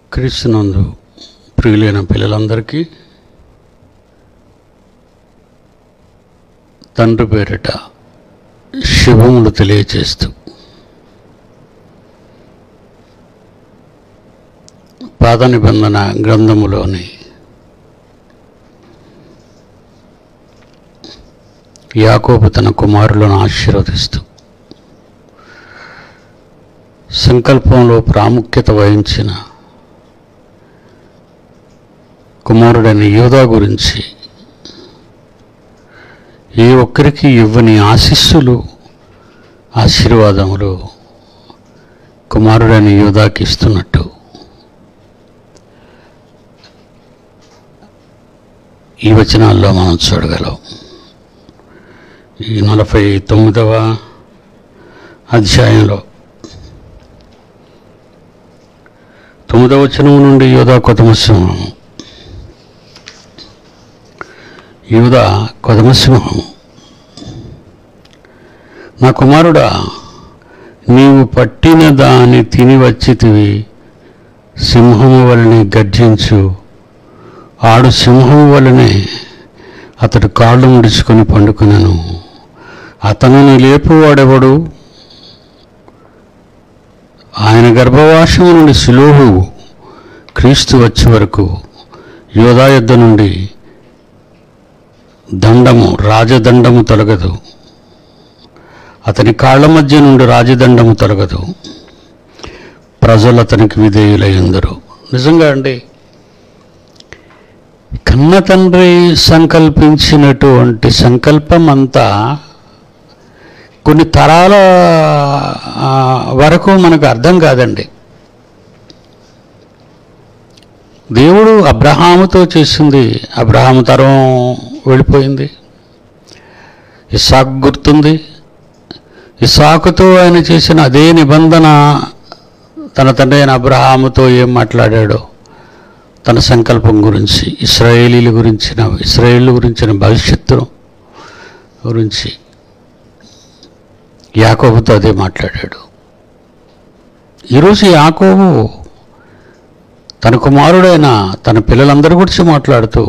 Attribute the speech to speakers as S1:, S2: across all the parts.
S1: క్రీస్తునందు ప్రియులైన పిల్లలందరికీ తండ్రి పేరిట శుభములు తెలియచేస్తూ పాద నిబంధన గ్రంథములోని యాకోబు తన కుమారులను ఆశీర్వదిస్తూ సంకల్పంలో ప్రాముఖ్యత వహించిన కుమారుడైన యోధా గురించి ఏ ఒక్కరికి ఇవ్వని ఆశీస్సులు ఆశీర్వాదములు కుమారుడైన యోధాకి ఇస్తున్నట్టు ఈ వచనాల్లో మనం చూడగలం ఈ నలభై తొమ్మిదవ అధ్యాయంలో తొమ్మిదవ వచనం నుండి యోధా కొతమసింహం యూదా కొదమసింహం నా కుమారుడా నీవు పట్టిన దాని తిని వచ్చితివి సింహము వలనే గర్జించు ఆడు సింహము వలనే అతడు కాళ్ళు ముడుచుకొని పండుకున్నాను అతనిని లేపువాడెవడు ఆయన గర్భవాసము నుండి సులోహు క్రీస్తు వచ్చే వరకు యోధా యుద్ధ నుండి దండము రాజదండము తొలగదు అతని కాళ్ళ మధ్య నుండి రాజదండము తొలగదు ప్రజలు అతనికి విధేయులయ్యందరు నిజంగా అండి కన్న తండ్రి సంకల్పించినటువంటి సంకల్పం అంతా కొన్ని తరాల ఆ, వరకు మనకు అర్థం కాదండి దేవుడు అబ్రహాముతో చేసింది అబ్రహాము తరం వెళ్ళిపోయింది ఇసాకు గుర్తుంది ఇసాకుతో ఆయన చేసిన అదే నిబంధన తన తండ్రి అయిన అబ్రహాముతో ఏం మాట్లాడాడో తన సంకల్పం గురించి ఇస్రాయేలీల గురించిన ఇస్రాయేల్ గురించిన భవిష్యత్తును గురించి యాకోబుతో అదే మాట్లాడాడు ఈరోజు యాకోబు తన కుమారుడైన తన పిల్లలందరి గురించి మాట్లాడుతూ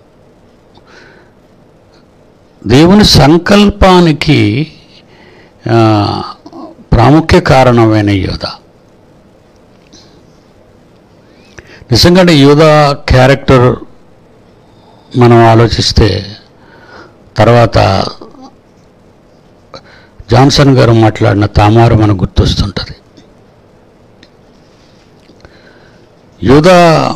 S1: దేవుని సంకల్పానికి ఆ, ప్రాముఖ్య కారణమైన యోధ నిజంగానే యోధ క్యారెక్టర్ మనం ఆలోచిస్తే తర్వాత జాన్సన్ గారు మాట్లాడిన తామారు మనకు గుర్తొస్తుంటుంది యూదా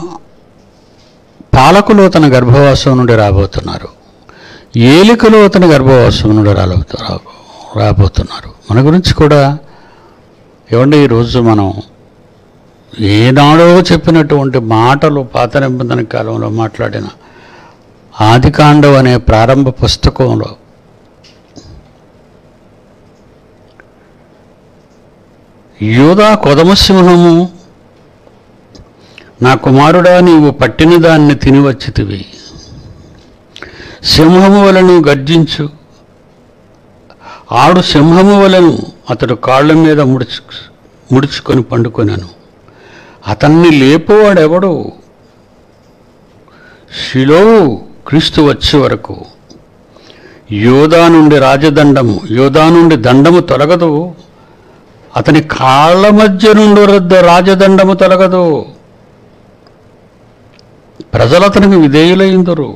S1: పాలకులు తన గర్భవాసం నుండి రాబోతున్నారు ఏలికలు అతని గర్భవాసం నుండి రాబోతు రాబోతున్నారు మన గురించి కూడా ఏమండి ఈరోజు మనం ఏనాడో చెప్పినటువంటి మాటలు పాత నిబంధన కాలంలో మాట్లాడిన ఆదికాండం అనే ప్రారంభ పుస్తకంలో యోధా కొదమసింహము నా కుమారుడా నీవు పట్టిన దాన్ని తిని వచ్చితివి సింహము వలను గర్జించు ఆడు సింహము వలను అతడు కాళ్ళ మీద ముడుచు ముడుచుకొని పండుకొనను అతన్ని లేపువాడెవడు శిలోవు క్రీస్తు వచ్చే వరకు యోధా నుండి రాజదండము యోధా నుండి దండము తొలగదు అతని కాళ్ళ మధ్య నుండి రద్ద రాజదండము తొలగదు ప్రజలు అతనికి విధేయులైందరు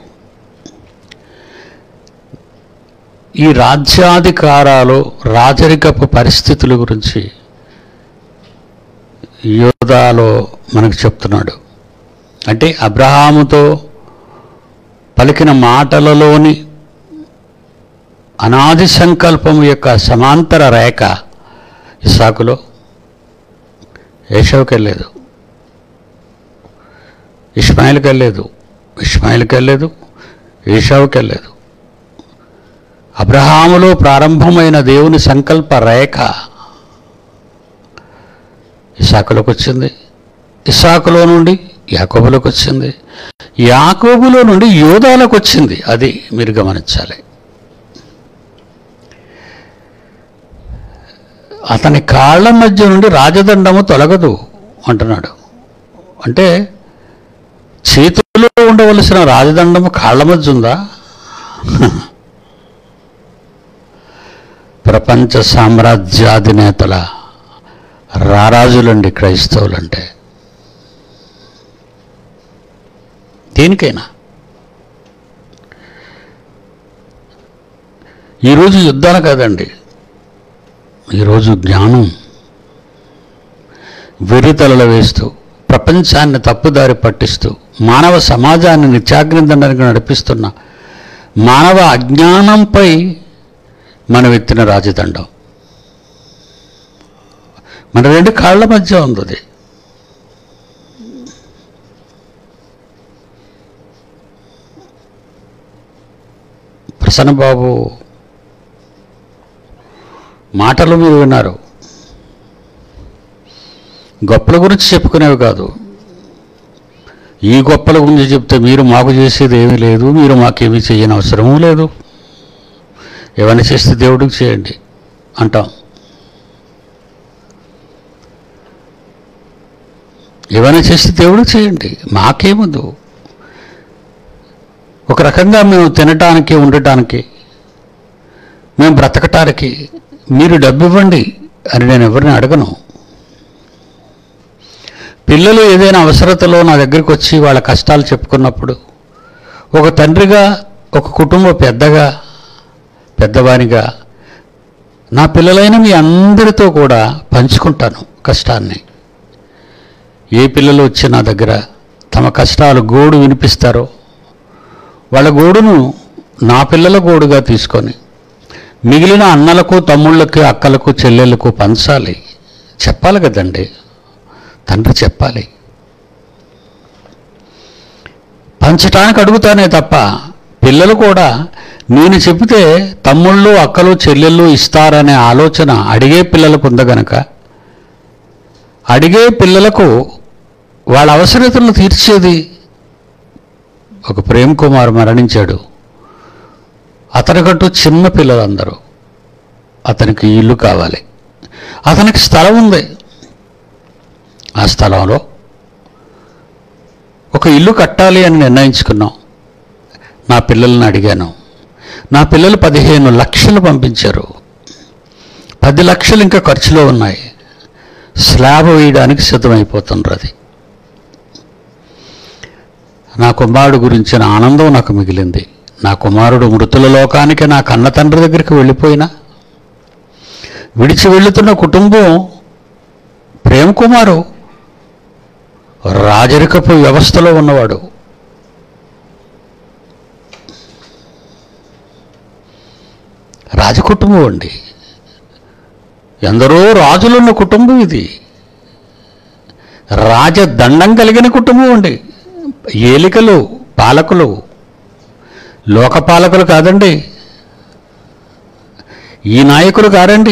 S1: ఈ రాజ్యాధికారాలు రాజరికపు పరిస్థితుల గురించి యోధాలో మనకు చెప్తున్నాడు అంటే అబ్రహాముతో పలికిన మాటలలోని అనాది సంకల్పం యొక్క సమాంతర రేఖ ఇసాకులో ఏషవుకి వెళ్ళలేదు ఇస్మాయిల్కి వెళ్ళలేదు ఇస్మాయిల్కి వెళ్ళలేదు ఏషావుకి వెళ్ళలేదు అబ్రహాములో ప్రారంభమైన దేవుని సంకల్ప రేఖ ఇసాకులోకి వచ్చింది ఇసాకులో నుండి యాకోబులోకి వచ్చింది యాకోబులో నుండి యోధాలకు వచ్చింది అది మీరు గమనించాలి అతని కాళ్ళ మధ్య నుండి రాజదండము తొలగదు అంటున్నాడు అంటే చేతుల్లో ఉండవలసిన రాజదండము కాళ్ళ మధ్య ఉందా ప్రపంచ సామ్రాజ్యాధినేతల రారాజులండి క్రైస్తవులంటే దేనికైనా ఈరోజు యుద్ధాలు కాదండి ఈరోజు జ్ఞానం వెర్రితలలు వేస్తూ ప్రపంచాన్ని తప్పుదారి పట్టిస్తూ మానవ సమాజాన్ని నిత్యాగ్నిదండానికి నడిపిస్తున్న మానవ అజ్ఞానంపై మనం ఎత్తిన రాజదండం మన రెండు కాళ్ళ మధ్య ఉంది అది ప్రసన్నబాబు మాటలు మీరు విన్నారు గొప్పల గురించి చెప్పుకునేవి కాదు ఈ గొప్పల గురించి చెప్తే మీరు మాకు చేసేది ఏమీ లేదు మీరు మాకేమీ చేయని అవసరమూ లేదు ఏమైనా చేస్తే దేవుడికి చేయండి అంటాం ఏమైనా చేస్తే దేవుడికి చేయండి మాకేముందు ఒక రకంగా మేము తినటానికి ఉండటానికి మేము బ్రతకటానికి మీరు డబ్బు ఇవ్వండి అని నేను ఎవరిని అడగను పిల్లలు ఏదైనా అవసరతలో నా దగ్గరికి వచ్చి వాళ్ళ కష్టాలు చెప్పుకున్నప్పుడు ఒక తండ్రిగా ఒక కుటుంబ పెద్దగా పెద్దవానిగా నా పిల్లలైన మీ అందరితో కూడా పంచుకుంటాను కష్టాన్ని ఏ పిల్లలు వచ్చి నా దగ్గర తమ కష్టాలు గోడు వినిపిస్తారో వాళ్ళ గోడును నా పిల్లల గోడుగా తీసుకొని మిగిలిన అన్నలకు తమ్ముళ్ళకి అక్కలకు చెల్లెళ్ళకు పంచాలి చెప్పాలి కదండి తండ్రి చెప్పాలి పంచటానికి అడుగుతానే తప్ప పిల్లలు కూడా నేను చెబితే తమ్ముళ్ళు అక్కలు చెల్లెళ్ళు ఇస్తారనే ఆలోచన అడిగే పిల్లలకు ఉంది గనక అడిగే పిల్లలకు వాళ్ళ అవసరతలను తీర్చేది ఒక ప్రేమ్ కుమార్ మరణించాడు అతనికంటూ చిన్న పిల్లలందరూ అతనికి ఇల్లు కావాలి అతనికి స్థలం ఉంది ఆ స్థలంలో ఒక ఇల్లు కట్టాలి అని నిర్ణయించుకున్నాం నా పిల్లల్ని అడిగాను నా పిల్లలు పదిహేను లక్షలు పంపించారు పది లక్షలు ఇంకా ఖర్చులో ఉన్నాయి స్లాబ్ వేయడానికి సిద్ధమైపోతుండ్రు అది నా కుమారుడు గురించిన ఆనందం నాకు మిగిలింది నా కుమారుడు మృతుల లోకానికి నా కన్న తండ్రి దగ్గరికి వెళ్ళిపోయినా విడిచి వెళుతున్న కుటుంబం ప్రేమ్ కుమారు రాజరికపు వ్యవస్థలో ఉన్నవాడు రాజకుటుంబం అండి ఎందరో రాజులున్న కుటుంబం ఇది రాజదండం కలిగిన కుటుంబం అండి ఏలికలు పాలకులు లోకపాలకులు కాదండి ఈ నాయకులు కాదండి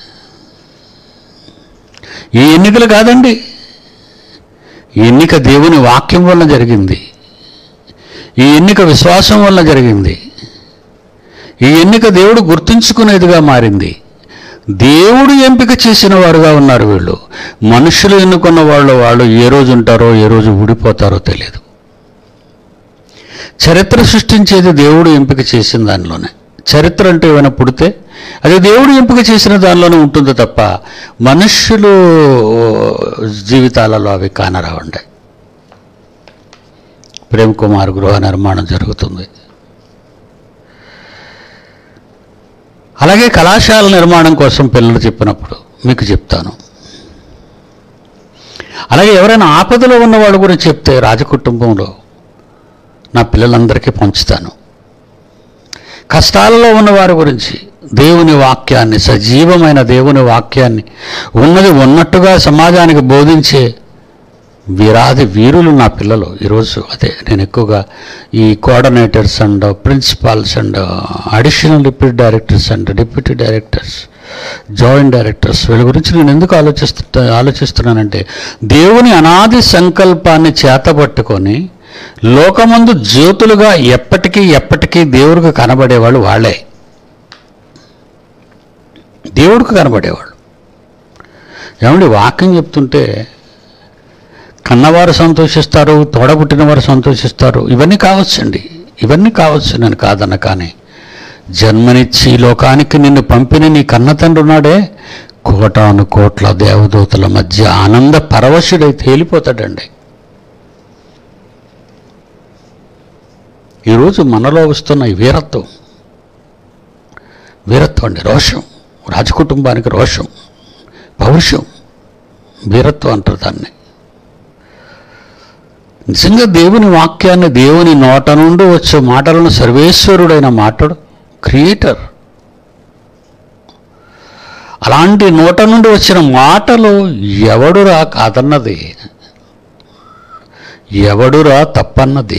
S1: ఈ ఎన్నికలు కాదండి ఈ ఎన్నిక దేవుని వాక్యం వల్ల జరిగింది ఈ ఎన్నిక విశ్వాసం వల్ల జరిగింది ఈ ఎన్నిక దేవుడు గుర్తుంచుకునేదిగా మారింది దేవుడు ఎంపిక చేసిన వారుగా ఉన్నారు వీళ్ళు మనుషులు ఎన్నుకున్న వాళ్ళు వాళ్ళు ఏ రోజు ఉంటారో ఏ రోజు ఊడిపోతారో తెలియదు చరిత్ర సృష్టించేది దేవుడు ఎంపిక చేసిన దానిలోనే చరిత్ర అంటే ఏమైనా పుడితే అది దేవుడు ఎంపిక చేసిన దానిలోనే ఉంటుంది తప్ప మనుష్యులు జీవితాలలో అవి కానరావండి ప్రేమ్ కుమార్ గృహ నిర్మాణం జరుగుతుంది అలాగే కళాశాల నిర్మాణం కోసం పిల్లలు చెప్పినప్పుడు మీకు చెప్తాను అలాగే ఎవరైనా ఆపదలో ఉన్న వాళ్ళ గురించి చెప్తే రాజకుటుంబంలో నా పిల్లలందరికీ పంచుతాను కష్టాలలో ఉన్న వారి గురించి దేవుని వాక్యాన్ని సజీవమైన దేవుని వాక్యాన్ని ఉన్నది ఉన్నట్టుగా సమాజానికి బోధించే వీరాది వీరులు నా పిల్లలు ఈరోజు అదే నేను ఎక్కువగా ఈ coordinators and principals and additional deputy directors and deputy directors joint directors వీళ్ళ గురించి నేను ఎందుకు ఆలోచిస్తు ఆలోచిస్తున్నానంటే దేవుని అనాది సంకల్పాన్ని చేతబట్టుకొని లోకమందు జ్యోతులుగా ఎప్పటికీ ఎప్పటికీ దేవుడికి కనబడేవాళ్ళు వాళ్ళే దేవుడికి కనబడేవాళ్ళు ఏమండి వాక్యం చెప్తుంటే కన్నవారు సంతోషిస్తారు తోడబుట్టిన వారు సంతోషిస్తారు ఇవన్నీ కావచ్చండి ఇవన్నీ కావచ్చు నేను కాదన్న కానీ జన్మనిచ్చి ఈ లోకానికి నిన్ను పంపిన నీ కన్న తండ్రి ఉన్నాడే కోటాను కోట్ల దేవదూతల మధ్య ఆనంద పరవశుడై తేలిపోతాడండి ఈరోజు మనలో వస్తున్న ఈ వీరత్వం వీరత్వం అండి రోషం రాజకుటుంబానికి రోషం పౌరుషం వీరత్వం అంటారు దాన్ని నిజంగా దేవుని వాక్యాన్ని దేవుని నోట నుండి వచ్చే మాటలను సర్వేశ్వరుడైన మాటడు క్రియేటర్ అలాంటి నోట నుండి వచ్చిన మాటలు ఎవడురా కాదన్నది ఎవడురా తప్పన్నది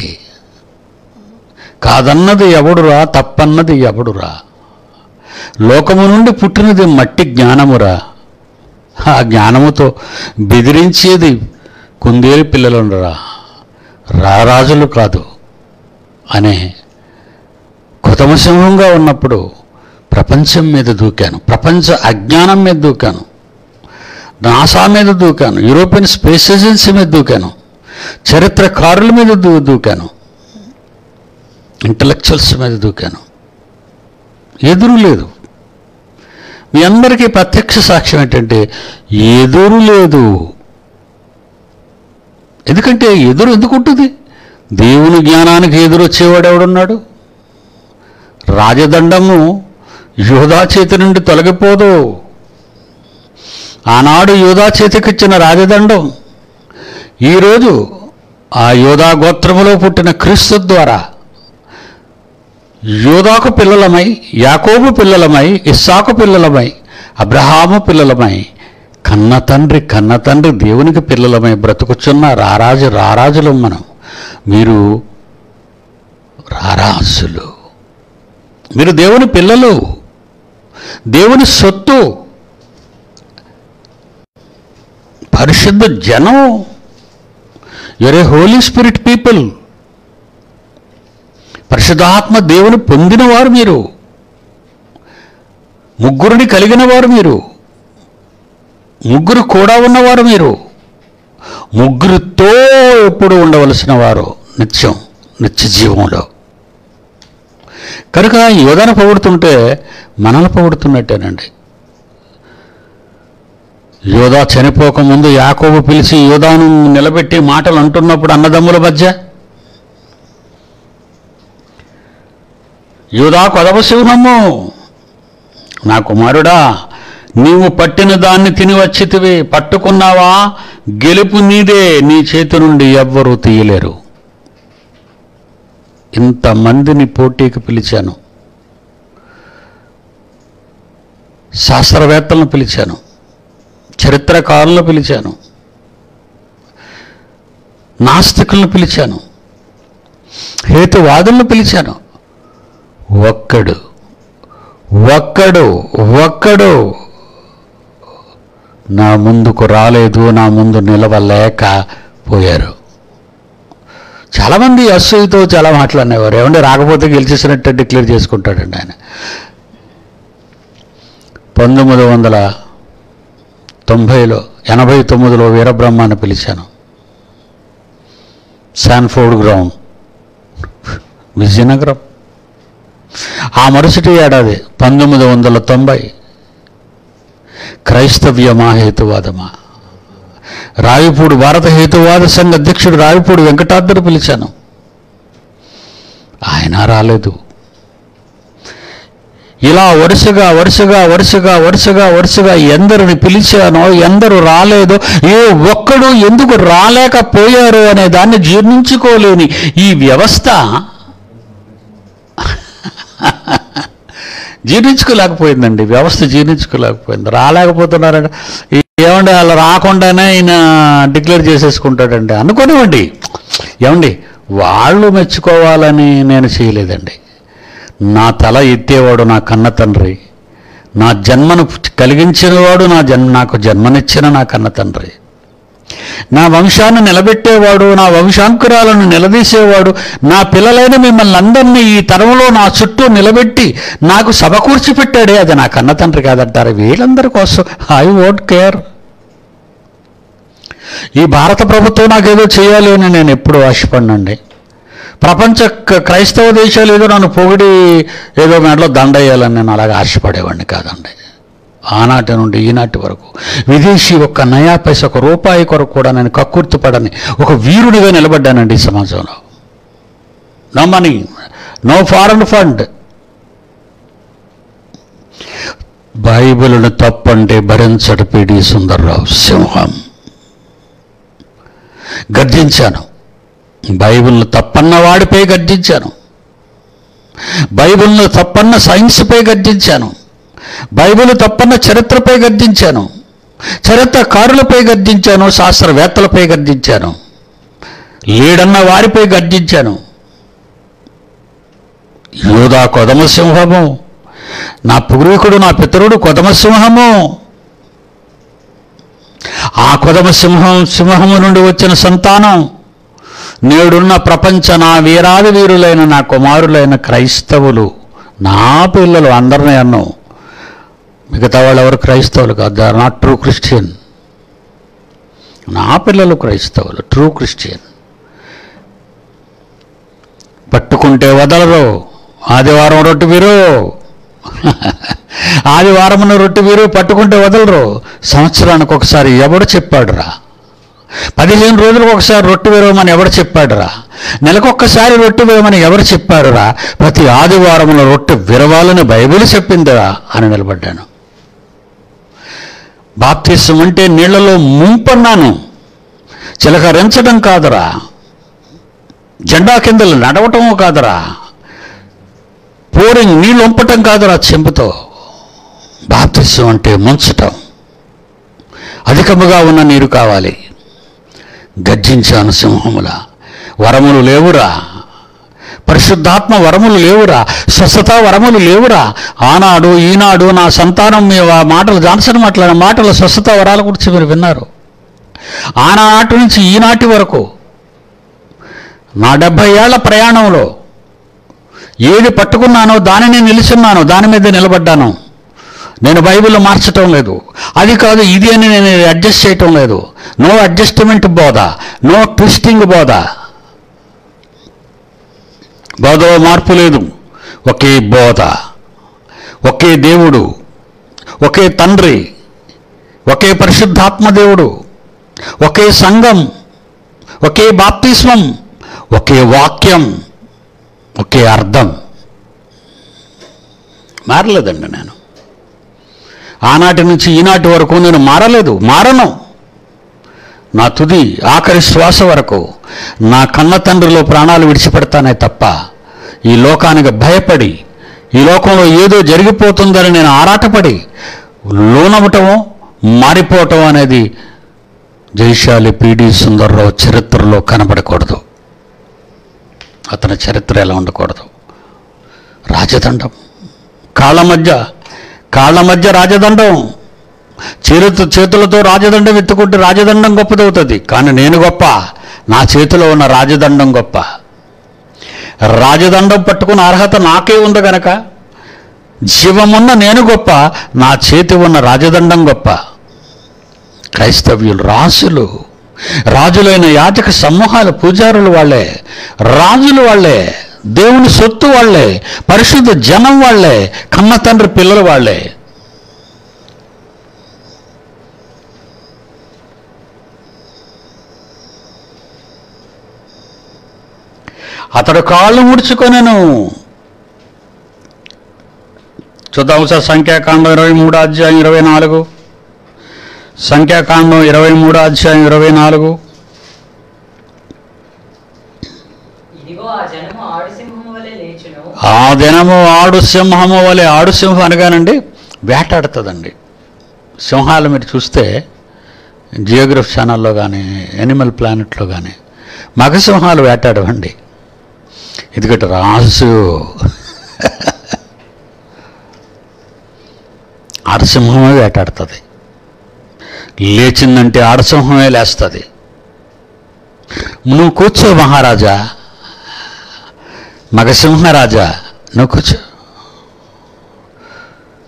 S1: కాదన్నది ఎవడురా తప్పన్నది ఎవడురా లోకము నుండి పుట్టినది మట్టి జ్ఞానమురా ఆ జ్ఞానముతో బెదిరించేది కుందేలు పిల్లలుండరా రారాజులు కాదు అనే కృతమసింహంగా ఉన్నప్పుడు ప్రపంచం మీద దూకాను ప్రపంచ అజ్ఞానం మీద దూకాను నాసా మీద దూకాను యూరోపియన్ స్పేస్ ఏజెన్సీ మీద దూకాను చరిత్రకారుల మీద దూ దూకాను ఇంటలెక్చువల్స్ మీద దూకాను ఎదురు లేదు మీ అందరికీ ప్రత్యక్ష సాక్ష్యం ఏంటంటే ఎదురు లేదు ఎందుకంటే ఎదురు ఎందుకు ఉంటుంది దేవుని జ్ఞానానికి ఎదురు వచ్చేవాడు ఎవడున్నాడు రాజదండము యోధా చేతి నుండి తొలగిపోదు ఆనాడు యోధా చేతికిచ్చిన రాజదండం ఈరోజు ఆ యోధా గోత్రములో పుట్టిన క్రీస్తు ద్వారా యోధాకు పిల్లలమై యాకోబు పిల్లలమై ఇస్సాకు పిల్లలమై అబ్రహాము పిల్లలమై కన్న తండ్రి కన్న తండ్రి దేవునికి పిల్లలమై బ్రతుకుచున్న రారాజు రారాజులం మనం మీరు రారాజులు మీరు దేవుని పిల్లలు దేవుని సొత్తు పరిశుద్ధ జనం your a holy spirit people పరిశుద్ధాత్మ దేవుని పొందినవారు మీరు ముగ్గురిని కలిగిన వారు మీరు ముగ్గురు కూడా ఉన్నవారు మీరు ముగ్గురితో ఎప్పుడు ఉండవలసిన వారు నిత్యం నిత్య జీవంలో కనుక యోధాను పొగుడుతుంటే మనల్ని పొగుడుతున్నట్టేనండి యోధా చనిపోకముందు యాకోబు పిలిచి యోధాను నిలబెట్టి మాటలు అంటున్నప్పుడు అన్నదమ్ముల మధ్య యోధా కొదవ శివనమ్ము నా కుమారుడా నీవు పట్టిన దాన్ని తిని వచ్చితివి పట్టుకున్నావా గెలుపు నీదే నీ చేతి నుండి ఎవ్వరూ తీయలేరు ఇంతమందిని పోటీకి పిలిచాను శాస్త్రవేత్తలను పిలిచాను చరిత్రకారులను పిలిచాను నాస్తికులను పిలిచాను హేతువాదులను పిలిచాను ఒక్కడు ఒక్కడు ఒక్కడు నా ముందుకు రాలేదు నా ముందు నిలవలేక పోయారు చాలామంది అసూయతో చాలా మాట్లాడినవారు ఏమంటే రాకపోతే గెలిచేసినట్టు డిక్లేర్ చేసుకుంటాడండి ఆయన పంతొమ్మిది వందల తొంభైలో ఎనభై తొమ్మిదిలో వీరబ్రహ్మాన్ని పిలిచాను శాన్ఫోర్డ్ గ్రౌండ్ విజయనగరం ఆ మరుసటి ఏడాది పంతొమ్మిది వందల తొంభై క్రైస్తవ్యమా హేతువాదమా రావిపూడి భారత హేతువాద సంఘ అధ్యక్షుడు రావిపూడి వెంకటాద్రి పిలిచాను ఆయన రాలేదు ఇలా వరుసగా వరుసగా వరుసగా వరుసగా వరుసగా ఎందరిని పిలిచానో ఎందరు రాలేదో ఏ ఒక్కడు ఎందుకు రాలేకపోయారు అనే దాన్ని జీర్ణించుకోలేని ఈ వ్యవస్థ జీర్ణించుకోలేకపోయిందండి వ్యవస్థ జీర్ణించుకోలేకపోయింది రాలేకపోతున్నారంటే ఏమండి అలా రాకుండానే ఆయన డిక్లేర్ చేసేసుకుంటాడండి అనుకోనివ్వండి ఏమండి వాళ్ళు మెచ్చుకోవాలని నేను చేయలేదండి నా తల ఎత్తేవాడు నా కన్న తండ్రి నా జన్మను కలిగించినవాడు నా జన్మ నాకు జన్మనిచ్చిన నా కన్న తండ్రి నా వంశాన్ని నిలబెట్టేవాడు నా వంశాంకురాలను నిలదీసేవాడు నా పిల్లలైన మిమ్మల్ని అందరినీ ఈ తరంలో నా చుట్టూ నిలబెట్టి నాకు సమకూర్చి పెట్టాడే అది నా కన్న తండ్రి కాదంటారు వీళ్ళందరి కోసం ఐ వోంట్ కేర్ ఈ భారత ప్రభుత్వం నాకేదో చేయాలి అని నేను ఎప్పుడు ఆశపడినండి ప్రపంచ క- క్రైస్తవ దేశాలు ఏదో నన్ను పొగిడి ఏదో మెడలో దండయ్యాలని నేను అలాగే ఆశపడేవాడిని కాదండి ఆనాటి నుండి ఈనాటి వరకు విదేశీ ఒక్క నయా పైస ఒక రూపాయి కొరకు కూడా నేను కక్కుర్తిపడని ఒక వీరుడిగా నిలబడ్డానండి ఈ సమాజంలో no money no foreign fund బైబిల్ను తప్పంటే భరించడు పిడి సుందర్రావు సింహం గర్జించాను బైబిల్ను తప్పన్న వాడిపై గర్జించాను బైబిల్ను తప్పన్న సైన్స్పై గర్జించాను బైబిల్ తప్పన్న చరిత్రపై గర్జించాను చరిత్రకారులపై గర్జించాను శాస్త్రవేత్తలపై గర్జించాను లేడన్న వారిపై గర్జించాను యోధా కొదమసింహము నా పూర్వీకుడు నా పితరుడు కొదమసింహము ఆ కొదమ సింహం సింహము నుండి వచ్చిన సంతానం నేడున్న ప్రపంచ నా వీరాది వీరులైన నా కుమారులైన క్రైస్తవులు నా పిల్లలు అందరినీ అన్ను మిగతా వాళ్ళు ఎవరు క్రైస్తవులు కాదు they are not true Christian నా పిల్లలు క్రైస్తవులు ట్రూ క్రిస్టియన్ పట్టుకుంటే వదలరు ఆదివారం రొట్టె వీరు ఆదివారమున రొట్టె వీరు పట్టుకుంటే వదలరు సంవత్సరానికి ఒకసారి ఎవడు చెప్పాడురా పదిహేను రోజులకు ఒకసారి రొట్టె విరవమని ఎవరు చెప్పాడురా నెలకొక్కసారి రొట్టె విరవమని ఎవరు చెప్పారురా ప్రతి ఆదివారమున రొట్టె విరవాలని బైబిల్ చెప్పిందిరా అని నిలబడ్డాను బాప్తిసం అంటే నీళ్లలో ముంపన్నాను చిలకరించడం కాదురా జెండా కిందలు నడవటం కాదురా పోరింగ్ నీళ్ళు ఉంపటం కాదురా చెంపుతో బాప్తిసం అంటే ముంచటం అధికముగా ఉన్న నీరు కావాలి గర్జించాను సింహముల వరములు లేవురా పరిశుద్ధాత్మ వరములు లేవురా స్వస్థత వరములు లేవురా ఆనాడు ఈనాడు నా సంతానం మీ ఆ మాటలు జాన్సన్ మాట్లాడిన మాటలు స్వస్థత వరాల గురించి మీరు విన్నారు ఆనాటి నుంచి ఈనాటి వరకు నా డెబ్భై ఏళ్ల ప్రయాణంలో ఏది పట్టుకున్నానో దానిని నిలుచున్నాను దాని మీద నిలబడ్డాను నేను బైబిల్ మార్చటం లేదు అది కాదు ఇది అని నేను అడ్జస్ట్ చేయటం లేదు నో అడ్జస్ట్మెంట్ బోధ నో ట్విస్టింగ్ బోధ బోధలో మార్పు లేదు ఒకే బోధ ఒకే దేవుడు ఒకే తండ్రి ఒకే పరిశుద్ధాత్మ దేవుడు ఒకే సంఘం ఒకే బాప్తిస్మం ఒకే వాక్యం ఒకే అర్థం మారలేదండి నేను ఆనాటి నుంచి ఈనాటి వరకు నేను మారలేదు మారను నా తుది ఆఖరి శ్వాస వరకు నా కన్న తండ్రిలో ప్రాణాలు విడిచిపెడతానే తప్ప ఈ లోకానికి భయపడి ఈ లోకంలో ఏదో జరిగిపోతుందని నేను ఆరాటపడి లోనవటమో మారిపోవటం అనేది జైశాలి పిడి సుందర్రావు చరిత్రలో కనబడకూడదు అతని చరిత్ర ఎలా ఉండకూడదు రాజదండం కాళ్ళ మధ్య కాళ్ళ మధ్య రాజదండం చేతులతో చేతులతో రాజదండం ఎత్తుకుంటే రాజదండం గొప్పదవుతుంది కానీ నేను గొప్ప నా చేతిలో ఉన్న రాజదండం గొప్ప రాజదండం పట్టుకున్న అర్హత నాకే ఉంది గనక జీవమున్న నేను గొప్ప నా చేతి ఉన్న రాజదండం గొప్ప క్రైస్తవ్యులు రాజులు రాజులైన యాజక సమూహాల పూజారులు వాళ్ళే రాజులు వాళ్ళే దేవుని సొత్తు వాళ్ళే పరిశుద్ధ జనం వాళ్ళే కన్న తండ్రి పిల్లలు వాళ్ళే అతడు కాళ్ళు ముడుచుకొనెను చూద్దాం సార్ సంఖ్యాకాండం ఇరవై మూడు అధ్యాయం ఇరవై నాలుగు సంఖ్యాకాండం ఇరవై మూడు అధ్యాయం ఇరవై నాలుగు
S2: ఇదిగో ఆ జనము ఆడు సింహము వలె లేచును
S1: ఆ దినము ఆడు సింహము వలె ఆడు సింహం అనగానండి వేటాడుతుందండి సింహాలు మీరు చూస్తే జియోగ్రఫీ ఛానల్లో కానీ ఎనిమల్ ప్లానెట్లో కానీ మగ సింహాలు వేటాడవండి ఎందుకంటే రాజు ఆడసింహమే వేటాడుతుంది లేచిందంటే ఆడసింహమే లేస్తుంది నువ్వు కూర్చో మహారాజా మగసింహరాజా నువ్వు కూర్చో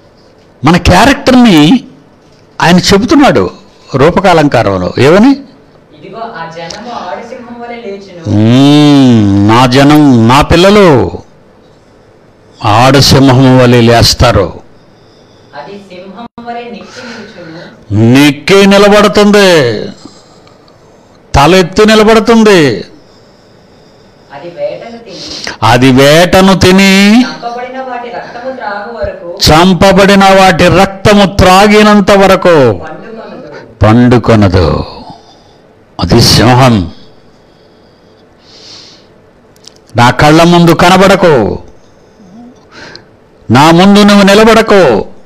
S1: మన క్యారెక్టర్ని ఆయన చెబుతున్నాడు రూపకాలంకారంలో ఏమని
S2: ఇదిగో ఆ జనము ఆడసింహం వలె లేచును
S1: మ్మ్, నా జనం నా పిల్లలు ఆడసింహం వలె లేస్తారు
S2: అది సింహం వలె నిక్కి నిలుచును
S1: నిక్కి నిలబడుతుంది తలెత్తి నిలబడుతుంది
S2: అది వేటను తిని
S1: అది వేటను తిని
S2: చంపబడిన వాటి రక్తము త్రాగు వరకు
S1: చంపబడిన వాటి రక్తము త్రాగినంత వరకు
S2: పండుకొనదు
S1: పండుకొనదు అది సింహం నా కళ్ళ ముందు కనబడకు నా ముందు నువ్వు నిలబడకు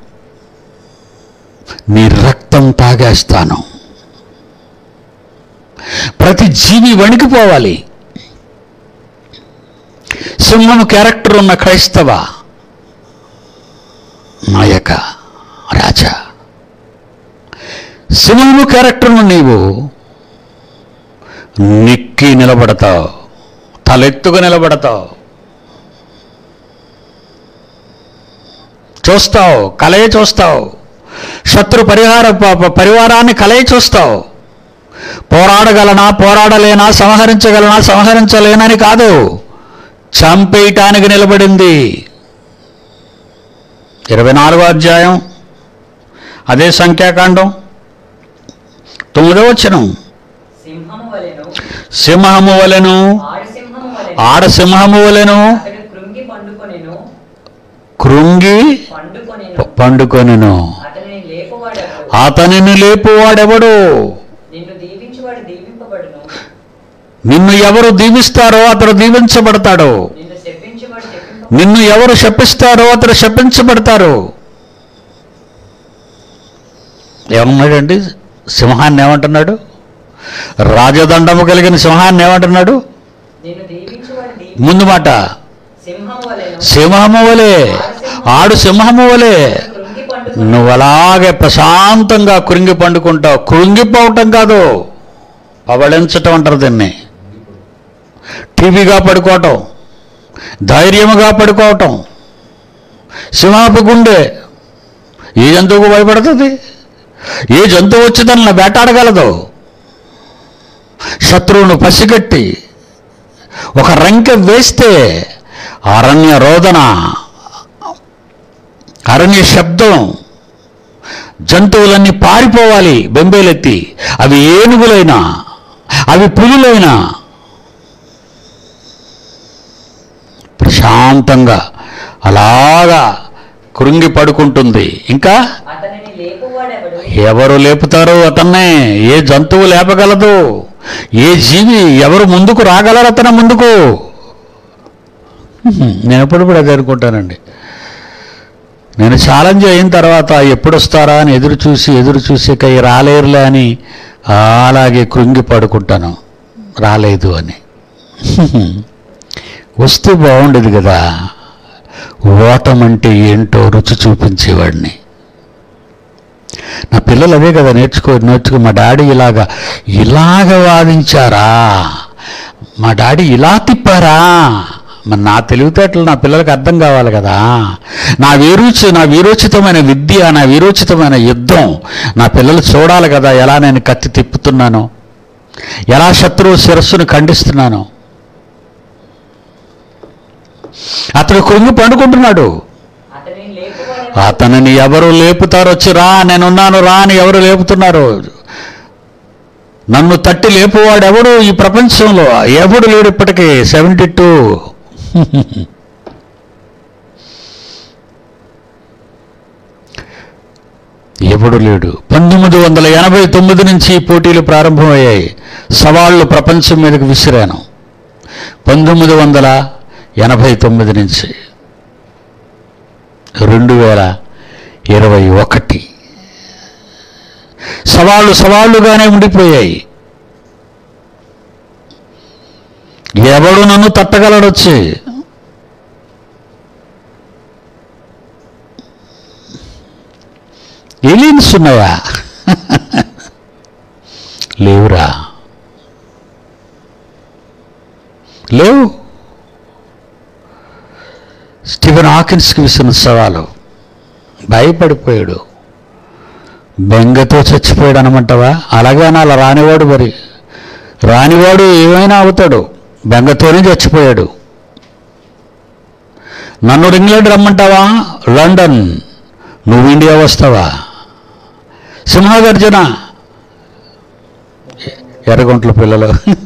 S1: నీ రక్తం తాగేస్తాను ప్రతి జీవి వణికిపోవాలి సింహం క్యారెక్టర్ ఉన్న క్రైస్తవ నాయక రాజా సింహము క్యారెక్టర్ను నీవు నిక్కి నిలబడతావు తలెత్తుగా నిలబడతావు చూస్తావు కలయి చూస్తావు శత్రు పరిహార ప- ప- పరివారాన్ని కలయి చూస్తావు పోరాడగలనా పోరాడలేనా సంహరించగలనా సంహరించలేనని కాదు చంపేయటానికి నిలబడింది ఇరవై నాలుగో అధ్యాయం అదే సంఖ్యాకాండం తొమ్మిదో వచనం
S2: సింహము వలెను
S1: సింహము వలెను
S2: ఆడసింహము వలెను
S1: ఆడసింహము వలెను
S2: అతడు కృంగి పండుకొనెను
S1: కృంగి
S2: పండుకొనెను
S1: ప- పండుకొనెను
S2: అతనిని లేపువాడెవడు
S1: అతనిని లేపువాడెవడు
S2: నిన్ను దీవించువాడు దీవింపబడును
S1: నిన్ను ఎవరు దీవిస్తారో అతడు దీవించబడతాడు
S2: నిన్ను శపించువాడు శపింప
S1: నిన్ను ఎవరు శపిస్తారో అతడు శపించబడతారు ఏమన్నాడండి సింహాన్ని ఏమంటున్నాడు రాజదండము కలిగిన సింహాన్ని ఏమంటున్నాడు
S2: నిన్ను దీవించువాడు దీవి
S1: ముందు మాట
S2: సింహము వలెను
S1: సింహము వలె ఆడు సింహము వలె
S2: కృంగి పండుకొను
S1: నువ్వు అలాగే ప్రశాంతంగా కృంగి పండుకుంటావు కృంగిపోవటం కాదు పవళించటం అంటారు దీన్ని టీవీగా పడుకోవటం ధైర్యముగా పడుకోవటం సింహాపు గుండె ఏ జంతువుకు భయపడుతుంది ఏ జంతువు వచ్చి దాన్ని వేటాడగలదు శత్రువును పసిగట్టి ఒక రంకె వేస్తే అరణ్య రోదన అరణ్య శబ్దం జంతువులన్నీ పారిపోవాలి బెంబేలెత్తి అవి ఏనుగులైనా అవి పులులైనా ప్రశాంతంగా అలాగా కృంగి పడుకుంటుంది ఇంకా
S2: అతనిని లేపువాడెవడు
S1: ఎవరు లేపుతారు అతన్నే ఏ జంతువు లేపగలదు ఏ జీవి ఎవరు ముందుకు రాగలరు అతని ముందుకు హ్మ్, నేను ఎప్పుడు కూడా అదే అనుకుంటానండి నేను ఛాలెంజ్ అయిన తర్వాత ఎప్పుడు వస్తారా అని ఎదురు చూసి ఎదురు చూసి ఇక ఈ రాలేరులే అని అలాగే కృంగి పడుకుంటాను రాలేదు అని హ్మ్, వస్తే బాగుండేది కదా ఓటమంటే ఏంటో రుచి చూపించేవాడిని నా పిల్లలు అవే కదా నేర్చుకో నేర్చుకో మా డాడీ ఇలాగా ఇలాగ వాదించారా మా డాడీ ఇలా తిప్పారా మరి నా తెలివితేటలు నా పిల్లలకి అర్థం కావాలి కదా నా వీరోచి నా వీరోచితమైన విద్య నా వీరోచితమైన యుద్ధం నా పిల్లలు చూడాలి కదా ఎలా నేను కత్తి తిప్పుతున్నాను ఎలా శత్రువు శిరస్సును ఖండిస్తున్నాను అతడు కృంగి పండుకుంటున్నాడు
S2: అతనిని లేపువాడెవడు
S1: అతనిని ఎవరు లేపుతారు వచ్చి రా నేనున్నాను రా అని ఎవరు లేపుతున్నారు నన్ను తట్టి లేపువాడు ఎవడు ఈ ప్రపంచంలో ఎవడు లేడు ఇప్పటికీ సెవెంటీ టూ ఎవడు లేడు పంతొమ్మిది వందల ఎనభై తొమ్మిది నుంచి ఈ పోటీలు ప్రారంభమయ్యాయి సవాళ్లు ప్రపంచం మీదకి విసిరాను పంతొమ్మిది వందల ఎనభై తొమ్మిది నుంచి రెండు వేల ఇరవై ఒకటి సవాళ్ళు సవాళ్ళుగానే ఉండిపోయాయి ఎవడు నన్ను తట్టగలడొచ్చి ఎలియన్స్ ఉన్నాయా లేవురా లేవు స్టీవెన్ హాకిన్స్కి విసిన సవాలు భయపడిపోయాడు బెంగతో చచ్చిపోయాడు అనమంటావా అలాగే అలా రానివాడు మరి రానివాడు ఏమైనా అవుతాడు బెంగతోనే చచ్చిపోయాడు నన్ను ఇంగ్లాండ్ రమ్మంటావా లండన్ నువ్వు ఇండియా వస్తావా సింహగర్జన ఎర్రగుంట్ల పిల్లలు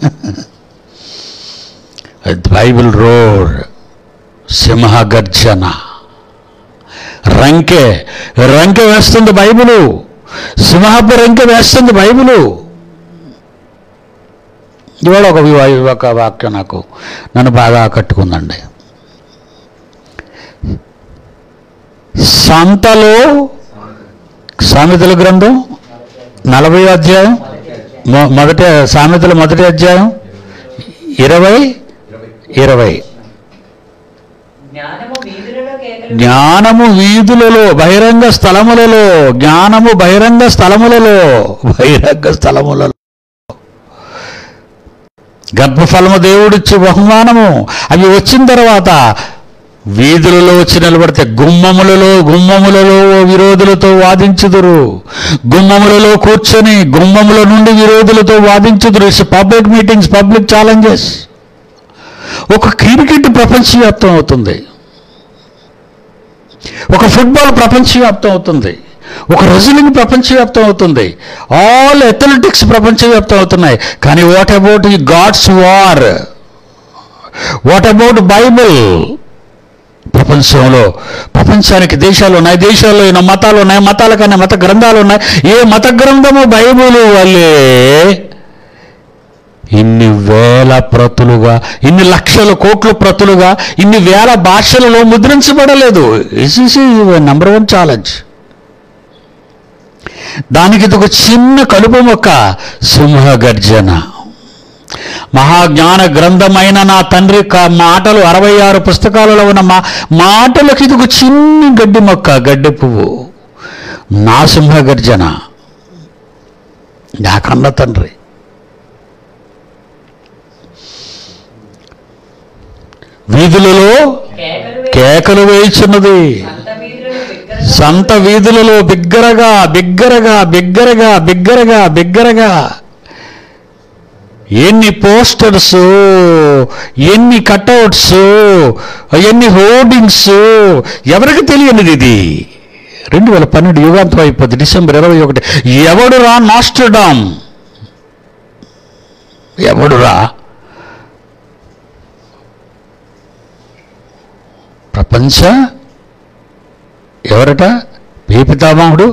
S1: బైబిల్ రోడ్ సింహగర్జన రంకె రంకె వేస్తుంది బైబిలు సింహపు రంకె వేస్తుంది బైబిలు ఇవాళ ఒక వి- ఒక వాక్యం నాకు నన్ను బాగా ఆకట్టుకుందండి సంతలో సామెతల గ్రంథం నలభై అధ్యాయం మొ- మొదటి సామెతల మొదటి అధ్యాయం ఇరవై ఇరవై
S2: జ్ఞానము వీధులలో కేకలు
S1: జ్ఞానము వీధులలో బహిరంగ స్థలములలో జ్ఞానము బహిరంగ స్థలములలో బహిరంగ స్థలములలో గర్భఫలము దేవుడిచ్చే బహుమానము అవి వచ్చిన తర్వాత వీధులలో వచ్చి నిలబడితే గుమ్మములలో గుమ్మములలో విరోధులతో వాదించుదురు గుమ్మములలో కూర్చొని గుమ్మముల నుండి విరోధులతో వాదించుదురు it's public meetings public challenges ఒక క్రికెట్ ప్రపంచవ్యాప్తం అవుతుంది ఒక ఫుట్బాల్ ప్రపంచవ్యాప్తం అవుతుంది ఒక రెజ్లింగ్ ప్రపంచవ్యాప్తం అవుతుంది ఆల్ అథ్లెటిక్స్ ప్రపంచవ్యాప్తం అవుతున్నాయి కానీ వాట్ అబౌట్ ఈ God's war what about Bible ప్రపంచంలో ప్రపంచానికి దేశాలు ఉన్నాయి దేశాల్లో ఎన్నో మతాలు ఉన్నాయి మతాల కన్నా మత గ్రంథాలు ఉన్నాయి ఏ మత గ్రంథము బైబిల్ వల్లే ఇన్ని వేల ప్రతులుగా ఇన్ని లక్షల కోట్ల ప్రతులుగా ఇన్ని వేల భాషలలో ముద్రించబడలేదు ఇస్ నంబర్ వన్ ఛాలెంజ్ దానికి ఇది ఒక చిన్న కలుపు మొక్క సింహగర్జన మహాజ్ఞాన గ్రంథమైన నా తండ్రి క- మాటలు అరవై ఆరు పుస్తకాలలో ఉన్న మా మాటలకు ఇది ఒక చిన్న గడ్డి మొక్క గడ్డి పువ్వు నా సింహగర్జన నా కన్న తండ్రి వీధులలో
S2: కేకలు వేసి
S1: కేకలు వేయుచున్నది
S2: సంత వీధులను
S1: సంత వీధులలో
S2: బిగ్గరగా
S1: బిగ్గరగా బిగ్గరగా బిగ్గరగా బిగ్గరగా బిగ్గరగా ఎన్ని పోస్టర్స్ ఎన్ని కట్అవుట్స్ ఎన్ని హోర్డింగ్స్ ఎవరికి తెలియనిది ఇది రెండు వేల పన్నెండు యుగాంతం అయిపోద్ది డిసెంబర్ ఇరవై ఒకటి ఎవడురా నాస్టర్డామ్ ఎవడురా ప్రపంచ ఎవరట ఏ పితామహుడు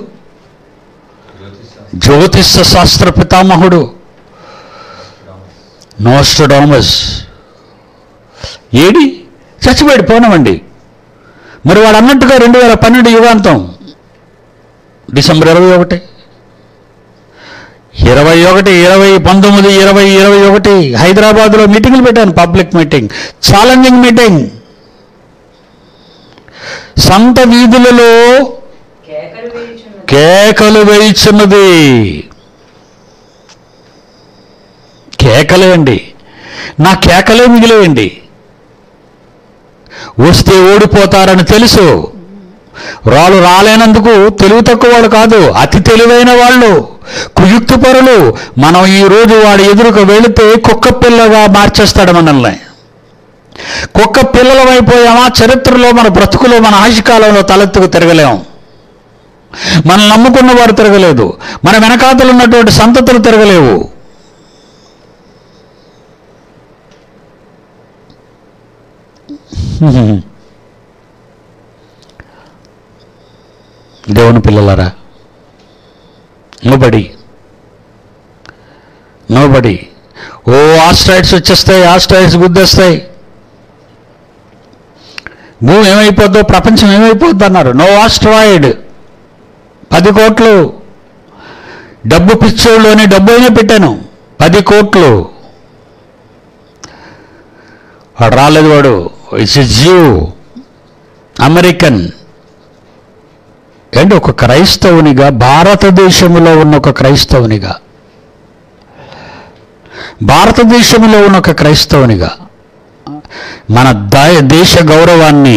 S1: జ్యోతిష శాస్త్ర పితామహుడు నోస్టడామస్ ఏడి చచ్చిపోయాడు పోనమండి మరి వాడు అన్నట్టుగా రెండు వేల పన్నెండు యుగాంతం డిసెంబర్ ఇరవై ఒకటి ఇరవై ఒకటి ఇరవై పంతొమ్మిది ఇరవై ఇరవై ఒకటి హైదరాబాద్లో మీటింగ్లు పెట్టాను పబ్లిక్ మీటింగ్ ఛాలెంజింగ్ మీటింగ్ సంత వీధులలో
S2: కేకలు వేయుచున్నది
S1: కేకలు వేయిచున్నది కేకలే అండి నా కేకలే మిగిలేయండి వస్తే ఓడిపోతారని తెలుసు రాళ్ళు రాలేనందుకు తెలివి తక్కువ వాళ్ళు కాదు అతి తెలివైన వాళ్ళు కుయుక్తి పరులు మనం ఈ రోజు వాడి ఎదురుకు వెళితే కుక్క పిల్లగా మార్చేస్తాడు మనల్ని కుక్క పిల్లలమైపోయామా చరిత్రలో మన బ్రతుకులో మన ఆశకాలంలో తలెత్తుకు తిరగలేం మనం నమ్ముకున్న వారు తిరగలేదు మన వెనకాతలు ఉన్నటువంటి సంతతులు తిరగలేవు దేవుని పిల్లలారా నోబడి నోబడి ఓ ఆస్ట్రాయిడ్స్ వచ్చేస్తాయి ఆస్ట్రాయిడ్స్ గుద్దేస్తాయి భూమి ఏమైపోద్దో ప్రపంచం ఏమైపోద్ది అన్నారు నో ఆస్ట్రాయిడ్ పది కోట్లు డబ్బు పిచ్చోళ్ళని డబ్బు అయినా పెట్టాను పది కోట్లు వాడు రాలేదు వాడు ఇట్స్ ఎ జ్యూ అమెరికన్ ఏంటి ఒక క్రైస్తవునిగా భారతదేశంలో ఉన్న ఒక క్రైస్తవునిగా భారతదేశంలో ఉన్న ఒక క్రైస్తవునిగా మన దా- దేశ గౌరవాన్ని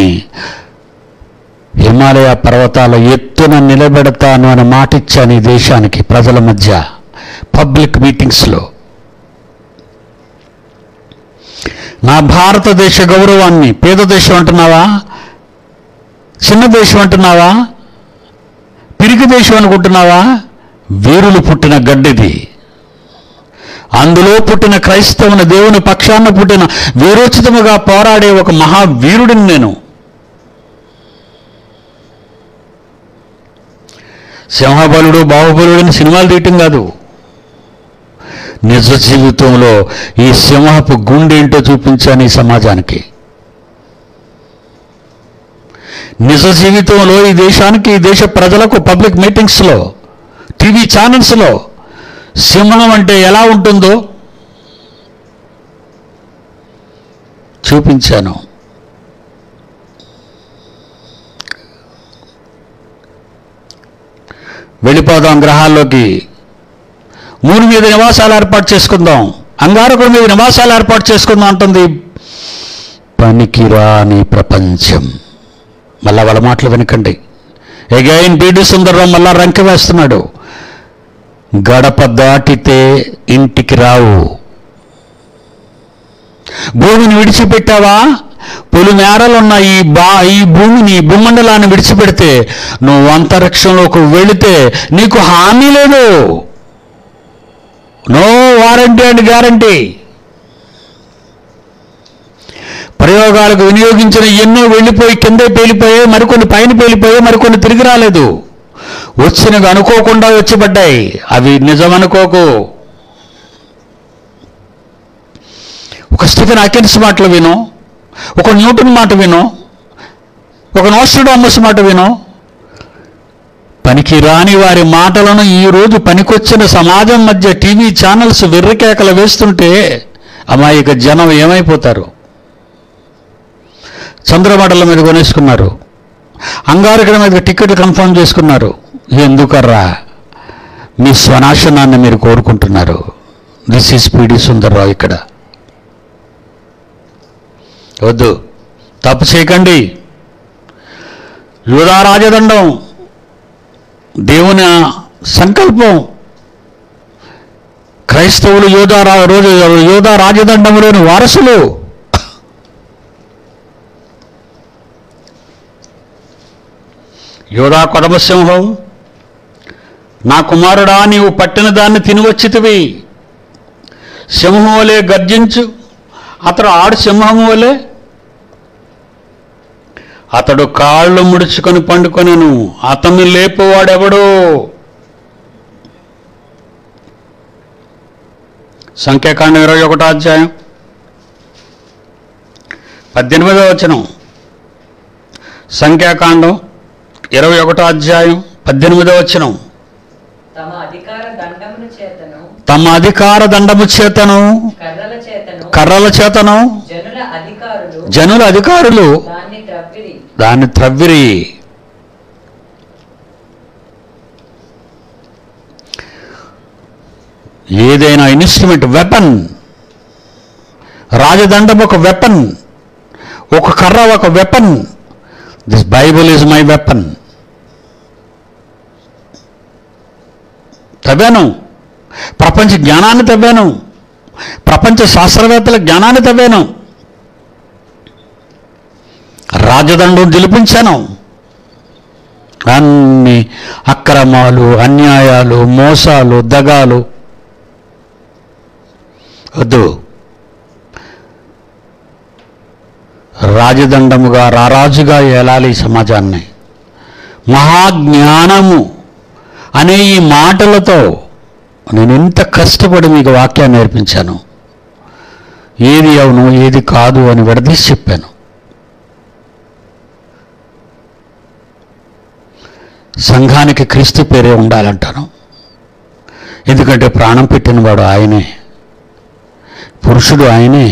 S1: హిమాలయ పర్వతాల ఎత్తున నిలబెడతాను అని మాటిచ్చాను ఈ దేశానికి ప్రజల మధ్య పబ్లిక్ మీటింగ్స్లో నా భారతదేశ గౌరవాన్ని పేద దేశం అంటున్నావా చిన్న దేశం అంటున్నావా పిరికి దేశం అనుకుంటున్నావా వీరులు పుట్టిన గడ్డిది అందులో పుట్టిన క్రైస్తవుని దేవుని పక్షాన పుట్టిన వీరోచితముగా పోరాడే ఒక మహావీరుడిని నేను సింహబలుడు బాహుబలుడు అని సినిమాలు తీయటం కాదు నిజ జీవితంలో ఈ సింహపు గుండె ఏంటో చూపించాను ఈ సమాజానికి నిజ జీవితంలో ఈ దేశానికి ఈ దేశ ప్రజలకు పబ్లిక్ మీటింగ్స్లో టీవీ ఛానల్స్లో సింహం అంటే ఎలా ఉంటుందో చూపించాను వెళ్ళిపోదాం గ్రహాల్లోకి మూడు మీద నివాసాలు ఏర్పాటు చేసుకుందాం అంగారకుడి మీద నివాసాలు ఏర్పాటు చేసుకుందాం అంటుంది పనికిరాని ప్రపంచం మళ్ళా వాళ్ళ మాటలు వినకండి ఎగైన్ బీడి సుందరరావు మళ్ళా రంకె వేస్తున్నాడు గడప దాటితే ఇంటికి రావు భూమిని విడిచిపెట్టావా పొలి మేరలున్న ఈ బా ఈ భూమిని ఈ భూమండలాన్ని విడిచిపెడితే నువ్వు అంతరిక్షంలోకి వెళితే నీకు హామీ లేదు నో వారంటీ అండ్ గ్యారంటీ ప్రయోగాలకు వినియోగించిన ఎన్నో వెళ్ళిపోయి కిందే పేలిపోయాయి మరికొన్ని పైన పేలిపోయాయి మరికొన్ని తిరిగి రాలేదు వచ్చినవి అనుకోకుండా వచ్చి పడ్డాయి అవి నిజమనుకోకు ఒక స్టీఫెన్ అకెన్స్ మాటలు విను ఒక న్యూటన్ మాట విను ఒక నోస్ట్రడామస్ మాట విను పనికి రాని వారి మాటలను ఈ రోజు పనికొచ్చిన సమాజం మధ్య టీవీ ఛానల్స్ వెర్రికేకలు వేస్తుంటే అమాయక జనం ఏమైపోతారు చంద్రమండలం మీద కొనేసుకున్నారు అంగారకుడి మీద టికెట్ కన్ఫర్మ్ చేసుకున్నారు ఎందుకర్రా మీ స్వనాశనాన్ని మీరు కోరుకుంటున్నారు దిస్ ఈస్ పీడి సుందర్రావు ఇక్కడ వద్దు తప్పు చేయకండి యూదా రాజదండం దేవుని సంకల్పం క్రైస్తవులు యోధా రా- రోజు యోధా రాజదండంలోని వారసులు యోధా కొదమసింహం నా కుమారుడా నీవు పట్టిన దాన్ని తినివచ్చితివి సింహం వలె గర్జించు అతడు ఆడు సింహం వలె అతడు కాళ్ళు ముడుచుకొని పండుకొనెను అతన్ని లేపువాడెవడు సంఖ్యాకాండం ఇరవై ఒకటో అధ్యాయం పద్దెనిమిదో వచనం సంఖ్యాకాండం ఇరవై ఒకటో అధ్యాయం పద్దెనిమిదో వచనం
S2: తమ అధికార దండముల చేతను
S1: తమ అధికార దండము చేతను
S2: కర్రల చేతను
S1: కర్రల చేతను
S2: జనుల అధికారులు
S1: జనుల అధికారులు
S2: దాన్ని త్రవ్విరి
S1: దాన్ని త్రవ్విరి ఏదైనా ఇన్స్ట్రుమెంట్ వెపన్ రాజదండం ఒక వెపన్ ఒక కర్ర ఒక weapon this Bible is my weapon తవ్వాను ప్రపంచ జ్ఞానాన్ని తవ్వాను ప్రపంచ శాస్త్రవేత్తల జ్ఞానాన్ని తవ్వాను రాజదండం గెలిపించాను అన్ని అక్రమాలు అన్యాయాలు మోసాలు దగాలు వద్దు రాజదండముగా రారాజుగా ఏలాలి ఈ సమాజాన్ని మహాజ్ఞానము అనే ఈ మాటలతో నేను ఎంత కష్టపడి మీకు వాక్యాన్ని నేర్పించాను ఏది అవును ఏది కాదు అని విడదీసి చెప్పాను సంఘానికి క్రీస్తు పేరే ఉండాలంటాను ఎందుకంటే ప్రాణం పెట్టినవాడు ఆయనే పురుషుడు ఆయనే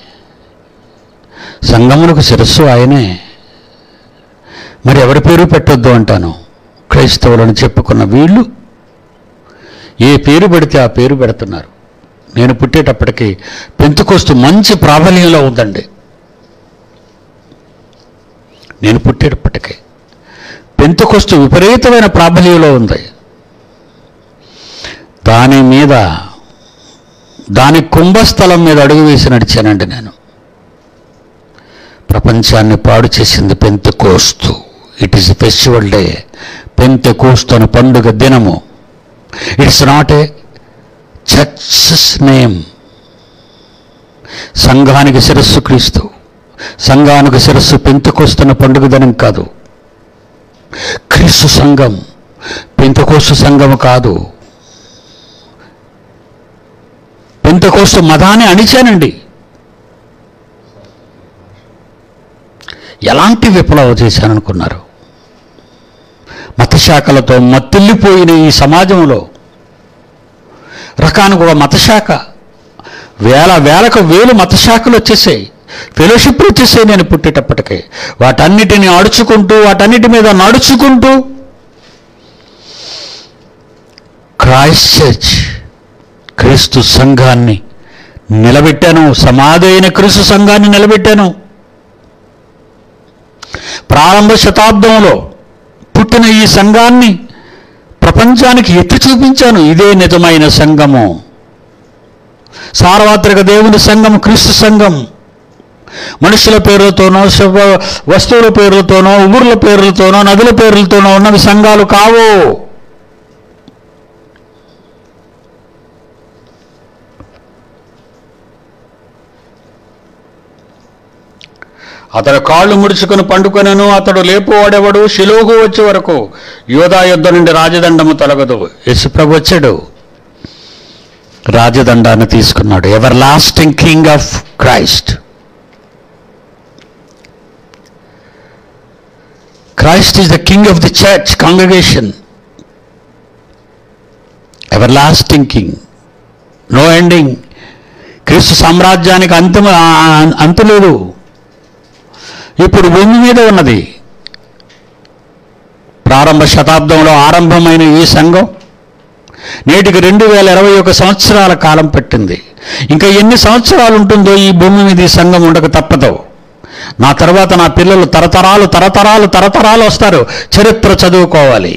S1: సంగమునకు శిరస్సు ఆయనే మరి ఎవరి పేరు పెట్టొద్దు అంటాను క్రైస్తవులను చెప్పుకున్న వీళ్ళు ఏ పేరు పెడితే ఆ పేరు పెడుతున్నారు నేను పుట్టేటప్పటికి పెంతుకొస్తు మంచి ప్రాబల్యంలో ఉందండి నేను పుట్టేటప్పటికి పెంతుకొస్తు విపరీతమైన ప్రాబల్యంలో ఉంది దాని మీద దాని కుంభస్థలం మీద అడుగు వేసి నడిచానండి నేను ప్రపంచాన్ని పాడు చేసింది Pentecost it is festival day Pentecost అనే పండుగ దినము it's not a church's name సంఘానికి శిరస్సు క్రీస్తు సంఘానికి శిరస్సు పెంతకొస్తున్న పండుగ దినం కాదు క్రీస్తు సంఘం పెంతకోస్తు సంఘం కాదు పెంతకోస్తు మతాన్ని అణిచానండి ఎలాంటి విప్లవం చేశాననుకున్నారు మతశాఖలతో మత్తిల్లిపోయిన ఈ సమాజంలో రకానికి ఒక మతశాఖ వేల వేలకు వేలు మతశాఖలు వచ్చేసాయి ఫెలోషిప్లు వచ్చేసాయి నేను పుట్టేటప్పటికే వాటన్నిటిని అడుచుకుంటూ వాటన్నిటి మీద నడుచుకుంటూ క్రైస్ట్ చర్చ్ క్రీస్తు సంఘాన్ని నిలబెట్టాను సమాధి అయిన క్రీస్తు సంఘాన్ని నిలబెట్టాను ప్రారంభ శతాబ్దంలో పుట్టిన ఈ సంఘాన్ని ప్రపంచానికి ఎత్తి చూపించాను ఇదే నిజమైన సంఘము సార్వత్రిక దేవుని సంఘం క్రీస్తు సంఘం మనుషుల పేర్లతోనో శవ- వస్తువుల పేర్లతోనో ఊర్ల పేర్లతోనో నదుల పేర్లతోనో ఉన్నవి సంఘాలు కావు అతడు కాళ్ళు ముడుచుకుని పండుకొనను అతడు లేపువాడెవడు శిలోగు వచ్చే వరకు యోధా యుద్ధ నుండి రాజదండము తొలగదు యశుప్రభు వచ్చాడు రాజదండాన్ని తీసుకున్నాడు everlasting king of Christ Christ is the king of the church congregation everlasting king no ending క్రీస్తు సామ్రాజ్యానికి అంతం అంతు లేదు ఇప్పుడు భూమి మీద ఉన్నది ప్రారంభ శతాబ్దంలో ఆరంభమైన ఈ సంఘం నేటికి రెండు వేల ఇరవై ఒక సంవత్సరాల కాలం పెట్టింది ఇంకా ఎన్ని సంవత్సరాలు ఉంటుందో ఈ భూమి మీద ఈ సంఘం ఉండక తప్పదు నా తర్వాత నా పిల్లలు తరతరాలు తరతరాలు తరతరాలు వస్తారు చరిత్ర చదువుకోవాలి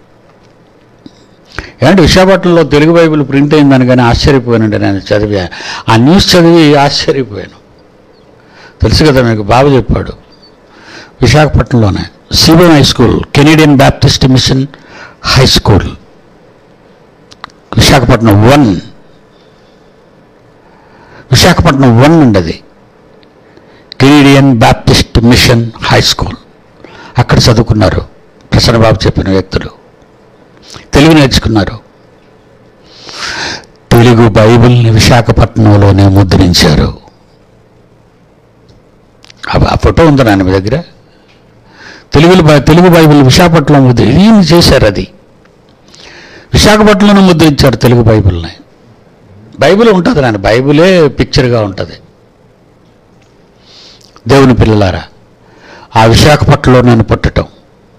S1: ఏమంటే విశాఖపట్నంలో తెలుగు బైబిల్ ప్రింట్ అయిందని కానీ ఆశ్చర్యపోయానండి నేను చదివా ఆ న్యూస్ చదివి ఆశ్చర్యపోయాను తెలుసు కదా మీకు బాబు చెప్పాడు విశాఖపట్నంలోనే CBM high school Canadian Baptist machine high school Visakhapatnam one Visakhapatnam one అండి అది Canadian Baptist machine high school అక్కడ చదువుకున్నారు ప్రసన్నబాబు చెప్పిన వ్యక్తులు తెలుగు నేర్చుకున్నారు తెలుగు బైబిల్ని విశాఖపట్నంలోనే ముద్రించారు ఆ- ఆ ఫోటో ఉందా నాన్న మీ దగ్గర తెలుగు బై- తెలుగు బైబిల్ విశాఖపట్నం ముద్ర ఈయన చేశారు అది విశాఖపట్నంలో ముద్రించారు తెలుగు బైబిల్ని బైబిల్ ఉంటుంది నాన్న బైబిలే పిక్చర్గా ఉంటుంది దేవుని పిల్లలారా ఆ విశాఖపట్నంలో నేను పుట్టటం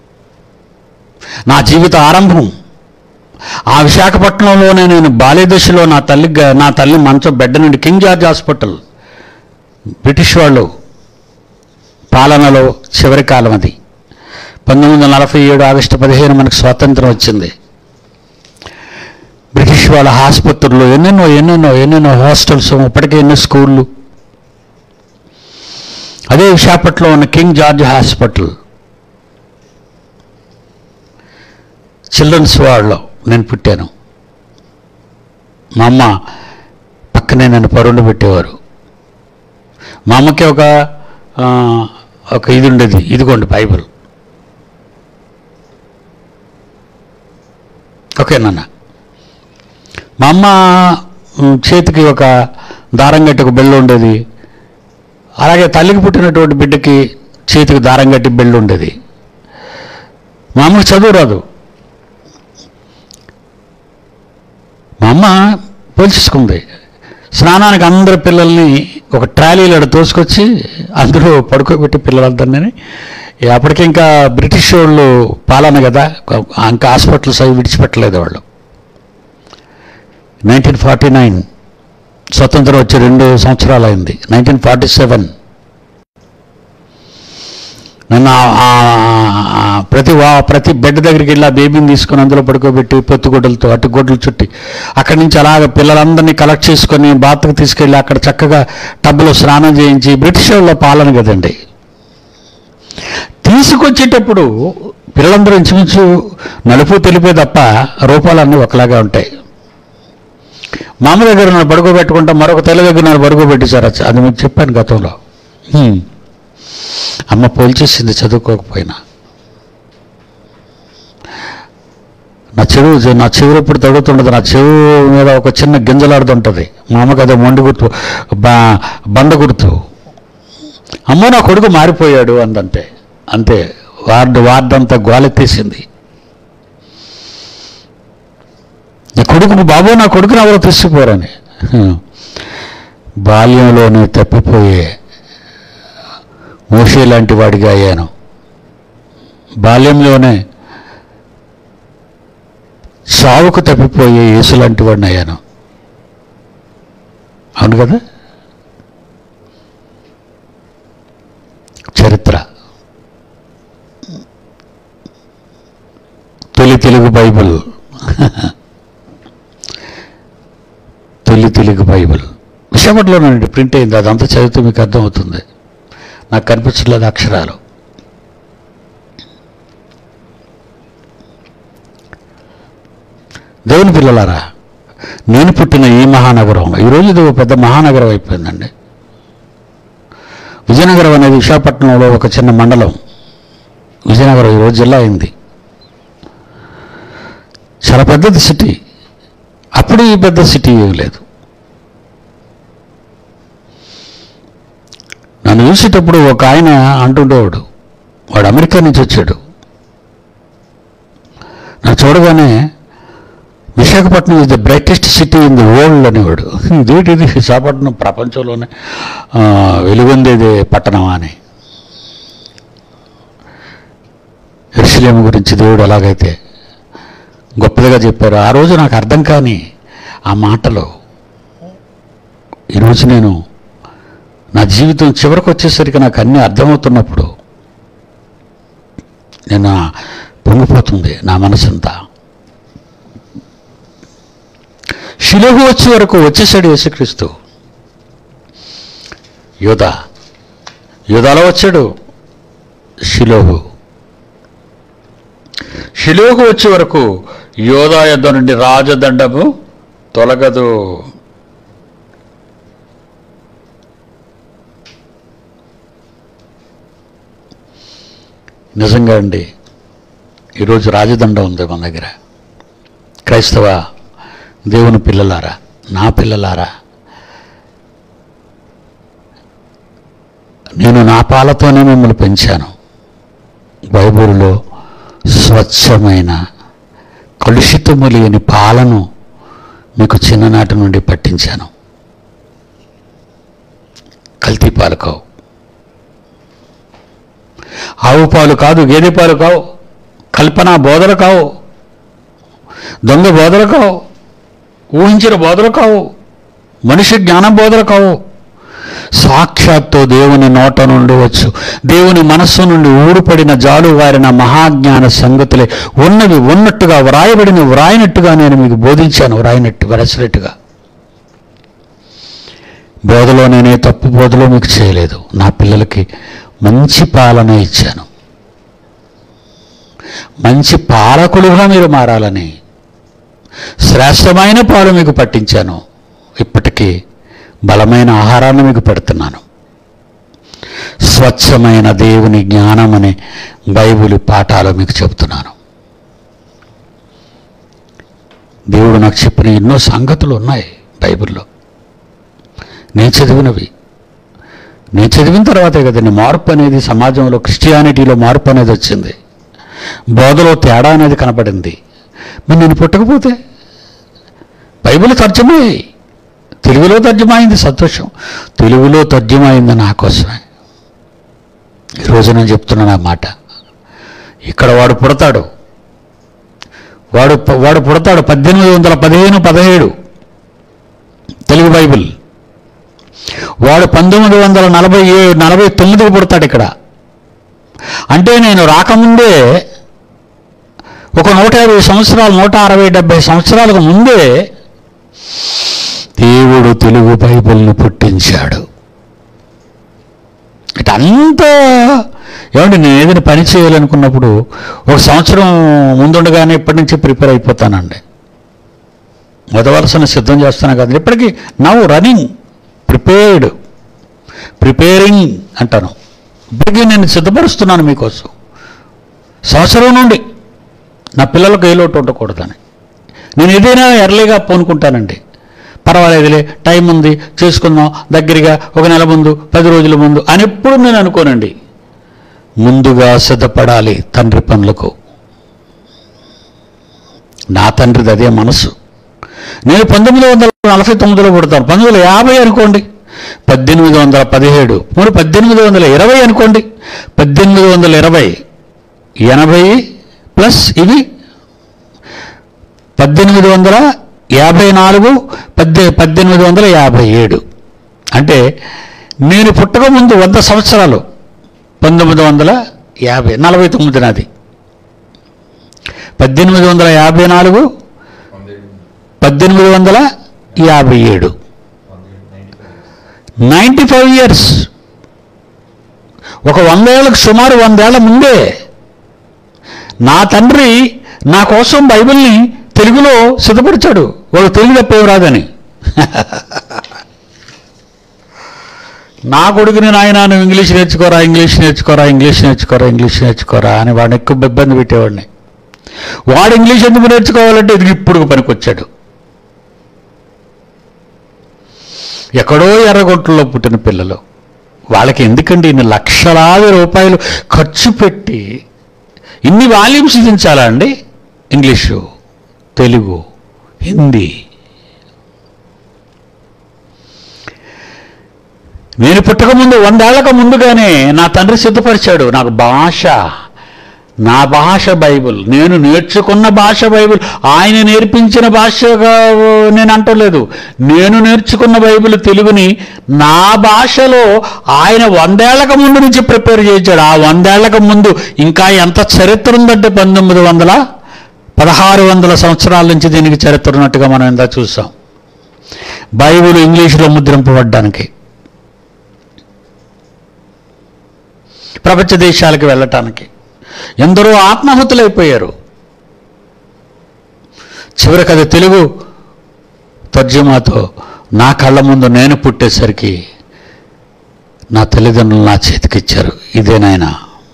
S1: నా జీవిత ఆరంభం ఆ విశాఖపట్నంలోనే నేను బాల్యదశలో నా తల్లి గ- నా తల్లి మంచం బెడ్ నుండి కింగ్ జార్జ్ హాస్పిటల్ బ్రిటిష్ వాళ్ళు పాలనలో చివరి కాలం అది పంతొమ్మిది వందల నలభై ఏడు ఆగస్టు పదిహేను మనకు స్వాతంత్రం వచ్చింది బ్రిటిష్ వాళ్ళ ఆసుపత్రులు ఎన్నెన్నో ఎన్నెన్నో ఎన్నెన్నో హాస్టల్స్ ఇప్పటికే ఎన్నో స్కూళ్ళు అదే విశాఖపట్నంలో ఉన్న కింగ్ జార్జ్ హాస్పిటల్ చిల్డ్రన్స్ వార్డ్లో నేను పుట్టాను మా అమ్మ పక్కనే నన్ను పరుండు పెట్టేవారు మా అమ్మకి ఒక ఆ, ఒక ఇది ఉండేది ఇదిగోండి బైబిల్ ఓకే నాన్న మా అమ్మ ఉమ్, చేతికి ఒక దారం కట్టి ఒక బెల్లు ఉండేది అలాగే తల్లికి పుట్టినటువంటి బిడ్డకి చేతికి దారం కట్టి బెల్లు ఉండేది మా అమ్మకి చదువు రాదు మా అమ్మ పోల్చేసుకుంది స్నానానికి అందరి పిల్లల్ని ఒక ట్రాలీలో ఆడ తోసుకొచ్చి అందరూ పడుకోబెట్టి పిల్లలందరినీ అప్పటికి ఇంకా బ్రిటిష్ వాళ్ళు పాలన కదా ఇంకా హాస్పిటల్స్ అవి విడిచిపెట్టలేదు వాళ్ళు నైన్టీన్ ఫార్టీ నైన్ స్వతంత్రం వచ్చి రెండు సంవత్సరాలు అయింది నైన్టీన్ ఫార్టీ సెవెన్ నన్ను ఆ- ఆ- ఆ ప్రతి వా- ప్రతి బెడ్ దగ్గరికి వెళ్ళి ఆ బేబీని తీసుకొని అందులో పడుకోబెట్టి పొత్తుగుడ్డలతో అటు గుడ్డలు చుట్టి అక్కడి నుంచి అలాగ పిల్లలందరినీ కలెక్ట్ చేసుకొని బాత్కు తీసుకెళ్ళి అక్కడ చక్కగా టబ్బులో స్నానం చేయించి బ్రిటిష్ వాళ్ళ పాలన కదండి తీసుకొచ్చేటప్పుడు పిల్లలందరూ ఇంచుమించు నలుపు తెలిపే తప్ప రూపాలన్నీ ఒకలాగా ఉంటాయి మా అమ్మ దగ్గర నన్ను పడుకోబెట్టుకుంటా మరొక తెల్ల దగ్గర నన్ను పడుకోబెట్టేశారు అది మీకు చెప్పాను గతంలో హ్మ్. అమ్మ పోల్చేసింది చదువుకోకపోయినా నా చెవు నా చెవులు ఎప్పుడు తగ్గుతుండదు నా చెవు మీద ఒక చిన్న గింజలాడుతుంటుంది మా అమ్మకి అదే మొండి గుర్తు బా బండ గుర్తు అమ్మో నా కొడుకు మారిపోయాడు అందంతే అంతే వార్డు వార్డంతా గోలెత్తేసింది నా కొడుకు బాబు నా కొడుకుని ఎవరో తీసుకుపోరని హ్మ్. బాల్యంలోనే తప్పిపోయే మోషే లాంటి వాడిగా అయ్యాను బాల్యంలోనే సావుకు తప్పిపోయే యేసు లాంటి వాడిని అయ్యాను అవును కదా చరిత్ర తొలి తెలుగు బైబిల్ తొలి తెలుగు బైబిల్ విశాఖపట్నంలోనండి ప్రింట్ అయింది అదంతా చదివితే మీకు అర్థమవుతుంది నాకు కనిపించలేదు అక్షరాలు దేవుని పిల్లలారా నేను పుట్టిన ఈ మహానగరం ఈరోజు ఇది ఒక పెద్ద మహానగరం అయిపోయిందండి విజయనగరం అనేది విశాఖపట్నంలో ఒక చిన్న మండలం విజయనగరం ఈరోజు జిల్లా అయింది చాలా పెద్దది సిటీ అప్పుడు ఈ పెద్ద సిటీ ఏం లేదు నన్ను చూసేటప్పుడు ఒక ఆయన అంటుండేవాడు వాడు అమెరికా నుంచి వచ్చాడు నన్ను చూడగానే Visakhapatnam is the brightest city in the world అనేవాడు ఇదేంటిది విశాఖపట్నం ప్రపంచంలోనే ఆ, వెలుగొందేది పట్టణమా అని ఎరుసలేం గురించి దేవుడు ఎలాగైతే గొప్పదిగా చెప్పారు ఆ రోజు నాకు అర్థం కాని ఆ మాటలు ఈరోజు నేను నా జీవితం చివరికి వచ్చేసరికి నాకు అన్నీ అర్థమవుతున్నప్పుడు నేను పొంగిపోతుంది నా మనసంతా శిలువు వచ్చే వరకు వచ్చేసాడు యేసుక్రీస్తు యోధ యోధాలో వచ్చాడు శిలోహు శిలోహు వచ్చే వరకు యోధా యొద్ద నుండి రాజదండము తొలగదు నిజంగా అండి ఈరోజు రాజదండం ఉంది మన దగ్గర క్రైస్తవ దేవుని పిల్లలారా నా పిల్లలారా నేను నా పాలతోనే మిమ్మల్ని పెంచాను బైబిల్లో స్వచ్ఛమైన కలుషితము లేని పాలను మీకు చిన్ననాటి నుండి పట్టించాను కల్తీ పాలు కావు ఆవు పాలు కాదు గేదె పాలు కావు కల్పన బోధలు కావు దొంగ బోధలు కావు ఊహించిన బోధలు కావు మనిషి జ్ఞానం బోధలు కావు సాక్షాత్తు దేవుని నోట నుండి వచ్చు దేవుని మనస్సు నుండి ఊరుపడిన జాలు వారిన మహాజ్ఞాన సంగతులే ఉన్నవి ఉన్నట్టుగా వ్రాయబడిన వ్రాయినట్టుగా నేను మీకు బోధించాను వ్రాయినట్టు వరసినట్టుగా బోధలో నేనే తప్పు బోధలో మీకు చేయలేదు నా పిల్లలకి మంచి పాలన ఇచ్చాను మంచి పాలకులుగా మీరు మారాలని శ్రేష్టమైన పాలు మీకు పట్టించాను ఇప్పటికీ బలమైన ఆహారాన్ని మీకు పెడుతున్నాను స్వచ్ఛమైన దేవుని జ్ఞానం అనే బైబిల్ పాఠాలు మీకు చెప్తున్నాను దేవుడు నాకు చెప్పిన ఎన్నో సంగతులు ఉన్నాయి బైబిల్లో నేను చదివినవి నేను చదివిన తర్వాతే కదండి మార్పు అనేది సమాజంలో క్రిస్టియానిటీలో మార్పు అనేది వచ్చింది బోధలో తేడా అనేది కనపడింది మరి నేను పుట్టకపోతే బైబిల్ తర్జమే తెలుగులో తర్జమైంది సంతోషం తెలుగులో తర్జమైంది నా కోసమే ఈరోజు నేను చెప్తున్నాను ఆ మాట ఇక్కడ వాడు పుడతాడు వాడు వాడు పుడతాడు పద్దెనిమిది వందల పదిహేను పదిహేడు తెలుగు బైబిల్ వాడు పంతొమ్మిది వందల నలభై ఏ నలభై తొమ్మిదికి పుడతాడు ఇక్కడ అంటే నేను రాకముందే ఒక నూట యాభై సంవత్సరాలు నూట అరవై డెబ్బై సంవత్సరాలకు ముందే దేవుడు తెలుగు బైబిల్ని పుట్టించాడు ఇటంతా ఏమంటే నేను ఏదైనా పని చేయాలనుకున్నప్పుడు ఒక సంవత్సరం ముందుండగానే ఇప్పటి నుంచి ప్రిపేర్ అయిపోతానండి మొదవలసిన సిద్ధం చేస్తాను కదా ఇప్పటికీ నవ్వు రన్నింగ్ ప్రిపేర్డ్ ప్రిపేరింగ్ అంటాను ఇప్పటికీ నేను సిద్ధపరుస్తున్నాను మీకోసం సంవత్సరం నుండి నా పిల్లలకు ఏ లోటు ఉండకూడదని నేను ఏదైనా ఎర్లీగా పోనుకుంటానండి పర్వాలేదులే టైం ఉంది చేసుకుందాం దగ్గరగా ఒక నెల ముందు పది రోజుల ముందు అని ఎప్పుడు నేను అనుకోనండి ముందుగా సిద్ధపడాలి తండ్రి పనులకు నా తండ్రిది అదే మనసు నేను పంతొమ్మిది వందల నలభై తొమ్మిదిలో పుడతాను పంతొమ్మిది వందల యాభై అనుకోండి పద్దెనిమిది వందల పదిహేడు మరి పద్దెనిమిది వందల ఇరవై అనుకోండి పద్దెనిమిది వందల ఇరవై ఎనభై ప్లస్ ఇవి పద్దెనిమిది వందల యాభై నాలుగు పద్దె పద్దెనిమిది వందల యాభై ఏడు అంటే నేను పుట్టక ముందు వంద సంవత్సరాలు పంతొమ్మిది వందల యాభై నలభై తొమ్మిది నాది పద్దెనిమిది వందల యాభై నాలుగు పద్దెనిమిది వందల యాభై ఏడు నైంటీ ఫైవ్ ఇయర్స్ ఒక వందేళ్లకు సుమారు వందేళ్ల ముందే నా తండ్రి నా కోసం బైబిల్ని తెలుగులో సిద్ధపరిచాడు వాడు తెలుగు తప్పేం రాదని నా కొడుకుని నాయన నువ్వు ఇంగ్లీష్ నేర్చుకోరా ఇంగ్లీష్ నేర్చుకోరా ఇంగ్లీష్ నేర్చుకోరా ఇంగ్లీష్ నేర్చుకోరా అని వాడిని ఎక్కువ ఇబ్బంది పెట్టేవాడిని వాడు ఇంగ్లీష్ ఎందుకు నేర్చుకోవాలంటే ఇది ఇప్పుడు పనికొచ్చాడు ఎక్కడో ఎర్రగొట్టులో పుట్టిన పిల్లలు వాళ్ళకి ఎందుకండి ఇన్ని లక్షలాది రూపాయలు ఖర్చు పెట్టి ఇన్ని వాల్యూమ్స్ దించాలా అండి ఇంగ్లీషు తెలుగు హిందీ నేను పుట్టకముందు వందేళ్లకు ముందుగానే నా తండ్రి సిద్ధపరిచాడు నాకు భాష నా భాష బైబిల్ నేను నేర్చుకున్న భాష బైబిల్ ఆయన నేర్పించిన భాషగా నేను అంటలేదు నేను నేర్చుకున్న బైబిల్ తెలుగుని నా భాషలో ఆయన వందేళ్లకు ముందు నుంచి ప్రిపేర్ చేయించాడు ఆ వందేళ్లకు ముందు ఇంకా ఎంత చరిత్ర ఉందంటే పంతొమ్మిది వందల పదహారు వందల సంవత్సరాల నుంచి దీనికి చరిత్ర ఉన్నట్టుగా మనం ఇందా చూసాం బైబిల్ ఇంగ్లీషులో ముద్రింపబడ్డానికి ప్రపంచ దేశాలకు వెళ్ళటానికి ఎందరో ఆత్మాహుతులైపోయారు చివరికి అది తెలుగు తర్జుమాతో నా కళ్ళ ముందు నేను పుట్టేసరికి నా తల్లిదండ్రులు నా చేతికిచ్చారు ఇదేనాయనా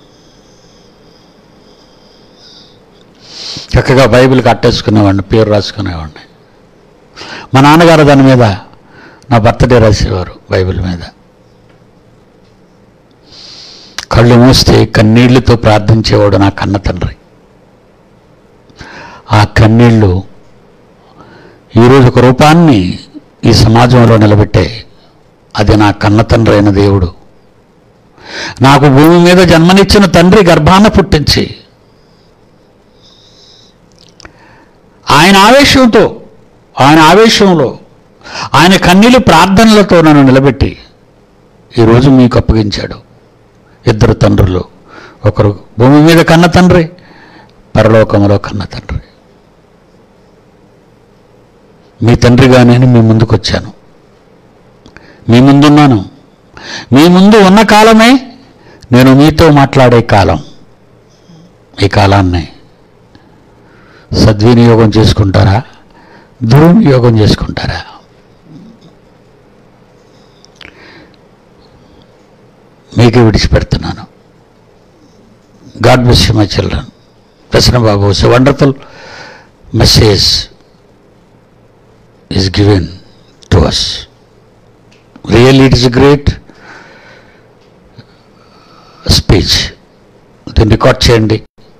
S1: చక్కగా బైబిల్కి అట్టేసుకునేవాడిని పేరు రాసుకునేవాడిని మా నాన్నగారు దాని మీద నా బర్త్డే రాసేవారు బైబిల్ మీద కళ్ళు మూస్తే కన్నీళ్లతో ప్రార్థించేవాడు నా కన్న తండ్రి ఆ కన్నీళ్లు ఈరోజు ఒక రూపాన్ని ఈ సమాజంలో నిలబెట్టే అది నా కన్న తండ్రి అయిన దేవుడు నాకు భూమి మీద జన్మనిచ్చిన తండ్రి గర్భాన పుట్టించి ఆయన ఆవేశంతో ఆయన ఆవేశంలో ఆయన కన్నీళ్ళు ప్రార్థనలతో నన్ను నిలబెట్టి ఈరోజు మీకు అప్పగించాడు ఇద్దరు తండ్రులు ఒకరు భూమి మీద కన్న తండ్రి పరలోకములో కన్న తండ్రి మీ తండ్రిగా నేను మీ ముందుకు వచ్చాను మీ ముందున్నాను మీ ముందు ఉన్న కాలమే నేను మీతో మాట్లాడే కాలం ఈ కాలాన్ని సద్వినియోగం చేసుకుంటారా దుర్వినియోగం చేసుకుంటారా మీకే విడిచిపెడుతున్నాను God bless my children Prasanna Babu is wonderful message is given to us real it is great speech దీన్ని రికార్డ్ చేయండి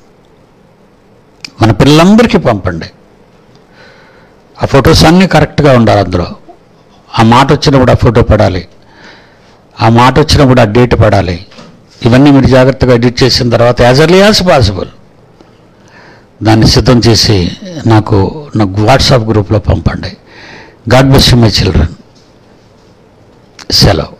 S1: మన పిల్లలందరికీ పంపండి ఆ ఫొటోస్ అన్నీ కరెక్ట్గా ఉండాలి అందులో ఆ మాట వచ్చినప్పుడు ఆ ఫోటో పడాలి ఆ మాట వచ్చినప్పుడు ఆ డేట్ పడాలి ఇవన్నీ మీరు జాగ్రత్తగా ఎడిట్ చేసిన తర్వాత యాజ్ ఎర్లీ యాజ్ పాసిబుల్ దాన్ని సిద్ధం చేసి నాకు నాకు వాట్సాప్ గ్రూప్లో పంపండి గాడ్ బ్లెస్ మై చిల్డ్రన్ సెలవు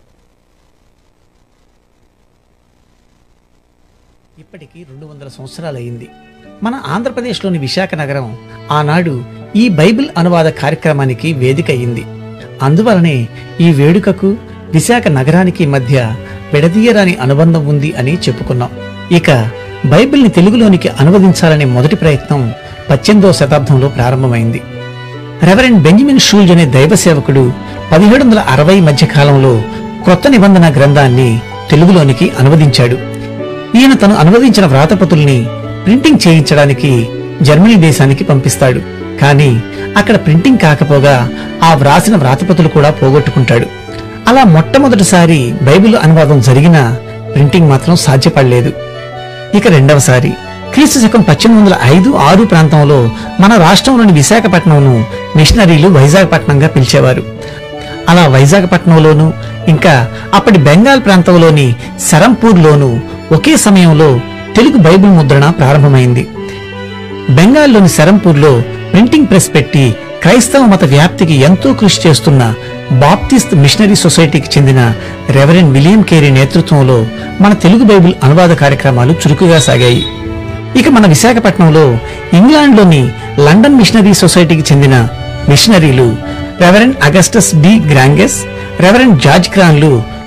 S3: ఇప్పటికి రెండు వందల సంవత్సరాలు అయింది మన ఆంధ్రప్రదేశ్లోని విశాఖ నగరం ఆనాడు ఈ బైబిల్ అనువాద కార్యక్రమానికి వేదిక అయింది అందువలనే ఈ వేడుకకు విశాఖ నగరానికి మధ్య విడదీయరాని అనుబంధం ఉంది అని చెప్పుకున్నాం ఇక బైబిల్ని తెలుగులోనికి అనువదించాలనే మొదటి ప్రయత్నం పద్దెనిమిదవ శతాబ్దంలో ప్రారంభమైంది రెవరెండ్ బెంజమిన్ షూల్జ్ అనే దైవ సేవకుడు పదిహేడు వందల అరవై మధ్య కాలంలో క్రొత్త నిబంధన గ్రంథాన్ని తెలుగులోనికి అనువదించాడు ఈయన తను అనువదించిన వ్రాతపతుల్ని ప్రింటింగ్ చేయించడానికి జర్మనీ దేశానికి పంపిస్తాడు కానీ అక్కడ ప్రింటింగ్ కాకపోగా ఆ వ్రాసిన వ్రాతపతులు కూడా పోగొట్టుకుంటాడు అలా మొట్టమొదటిసారి బైబిల్ అనువాదం జరిగినా ప్రింటింగ్ మాత్రం సాధ్యపడలేదు ఇక రెండవసారి క్రీస్తు శకం పద్దెనిమిది వందల ఐదు ఆరు ప్రాంతంలో మన రాష్ట్రంలోని విశాఖపట్నంను మిషనరీలు వైజాగపట్నంగా పిలిచేవారు అలా వైజాగపట్నంలోను ఇంకా అప్పటి బెంగాల్ ప్రాంతంలోని సరంపూర్లోను ఒకే సమయంలో తెలుగు బైబిల్ ముద్రణ ప్రారంభమైంది బెంగాల్లోని సరంపూర్లో ప్రింటింగ్ ప్రెస్ పెట్టి క్రైస్తవ మత వ్యాప్తికి ఎంతో కృషి చేస్తున్న బాప్టిస్ట్ మిషనరీ సొసైటీకి చెందిన రెవరెండ్ విలియం కేరీ నేతృత్వంలో మన తెలుగు బైబిల్ అనువాద కార్యక్రమాలు చురుకుగా సాగాయి ఇక మన విశాఖపట్నంలో ఇంగ్లాండ్లోని లండన్ మిషనరీ సొసైటీకి చెందిన మిషనరీలు reverend Augustus B Granges reverend George క్రాన్లు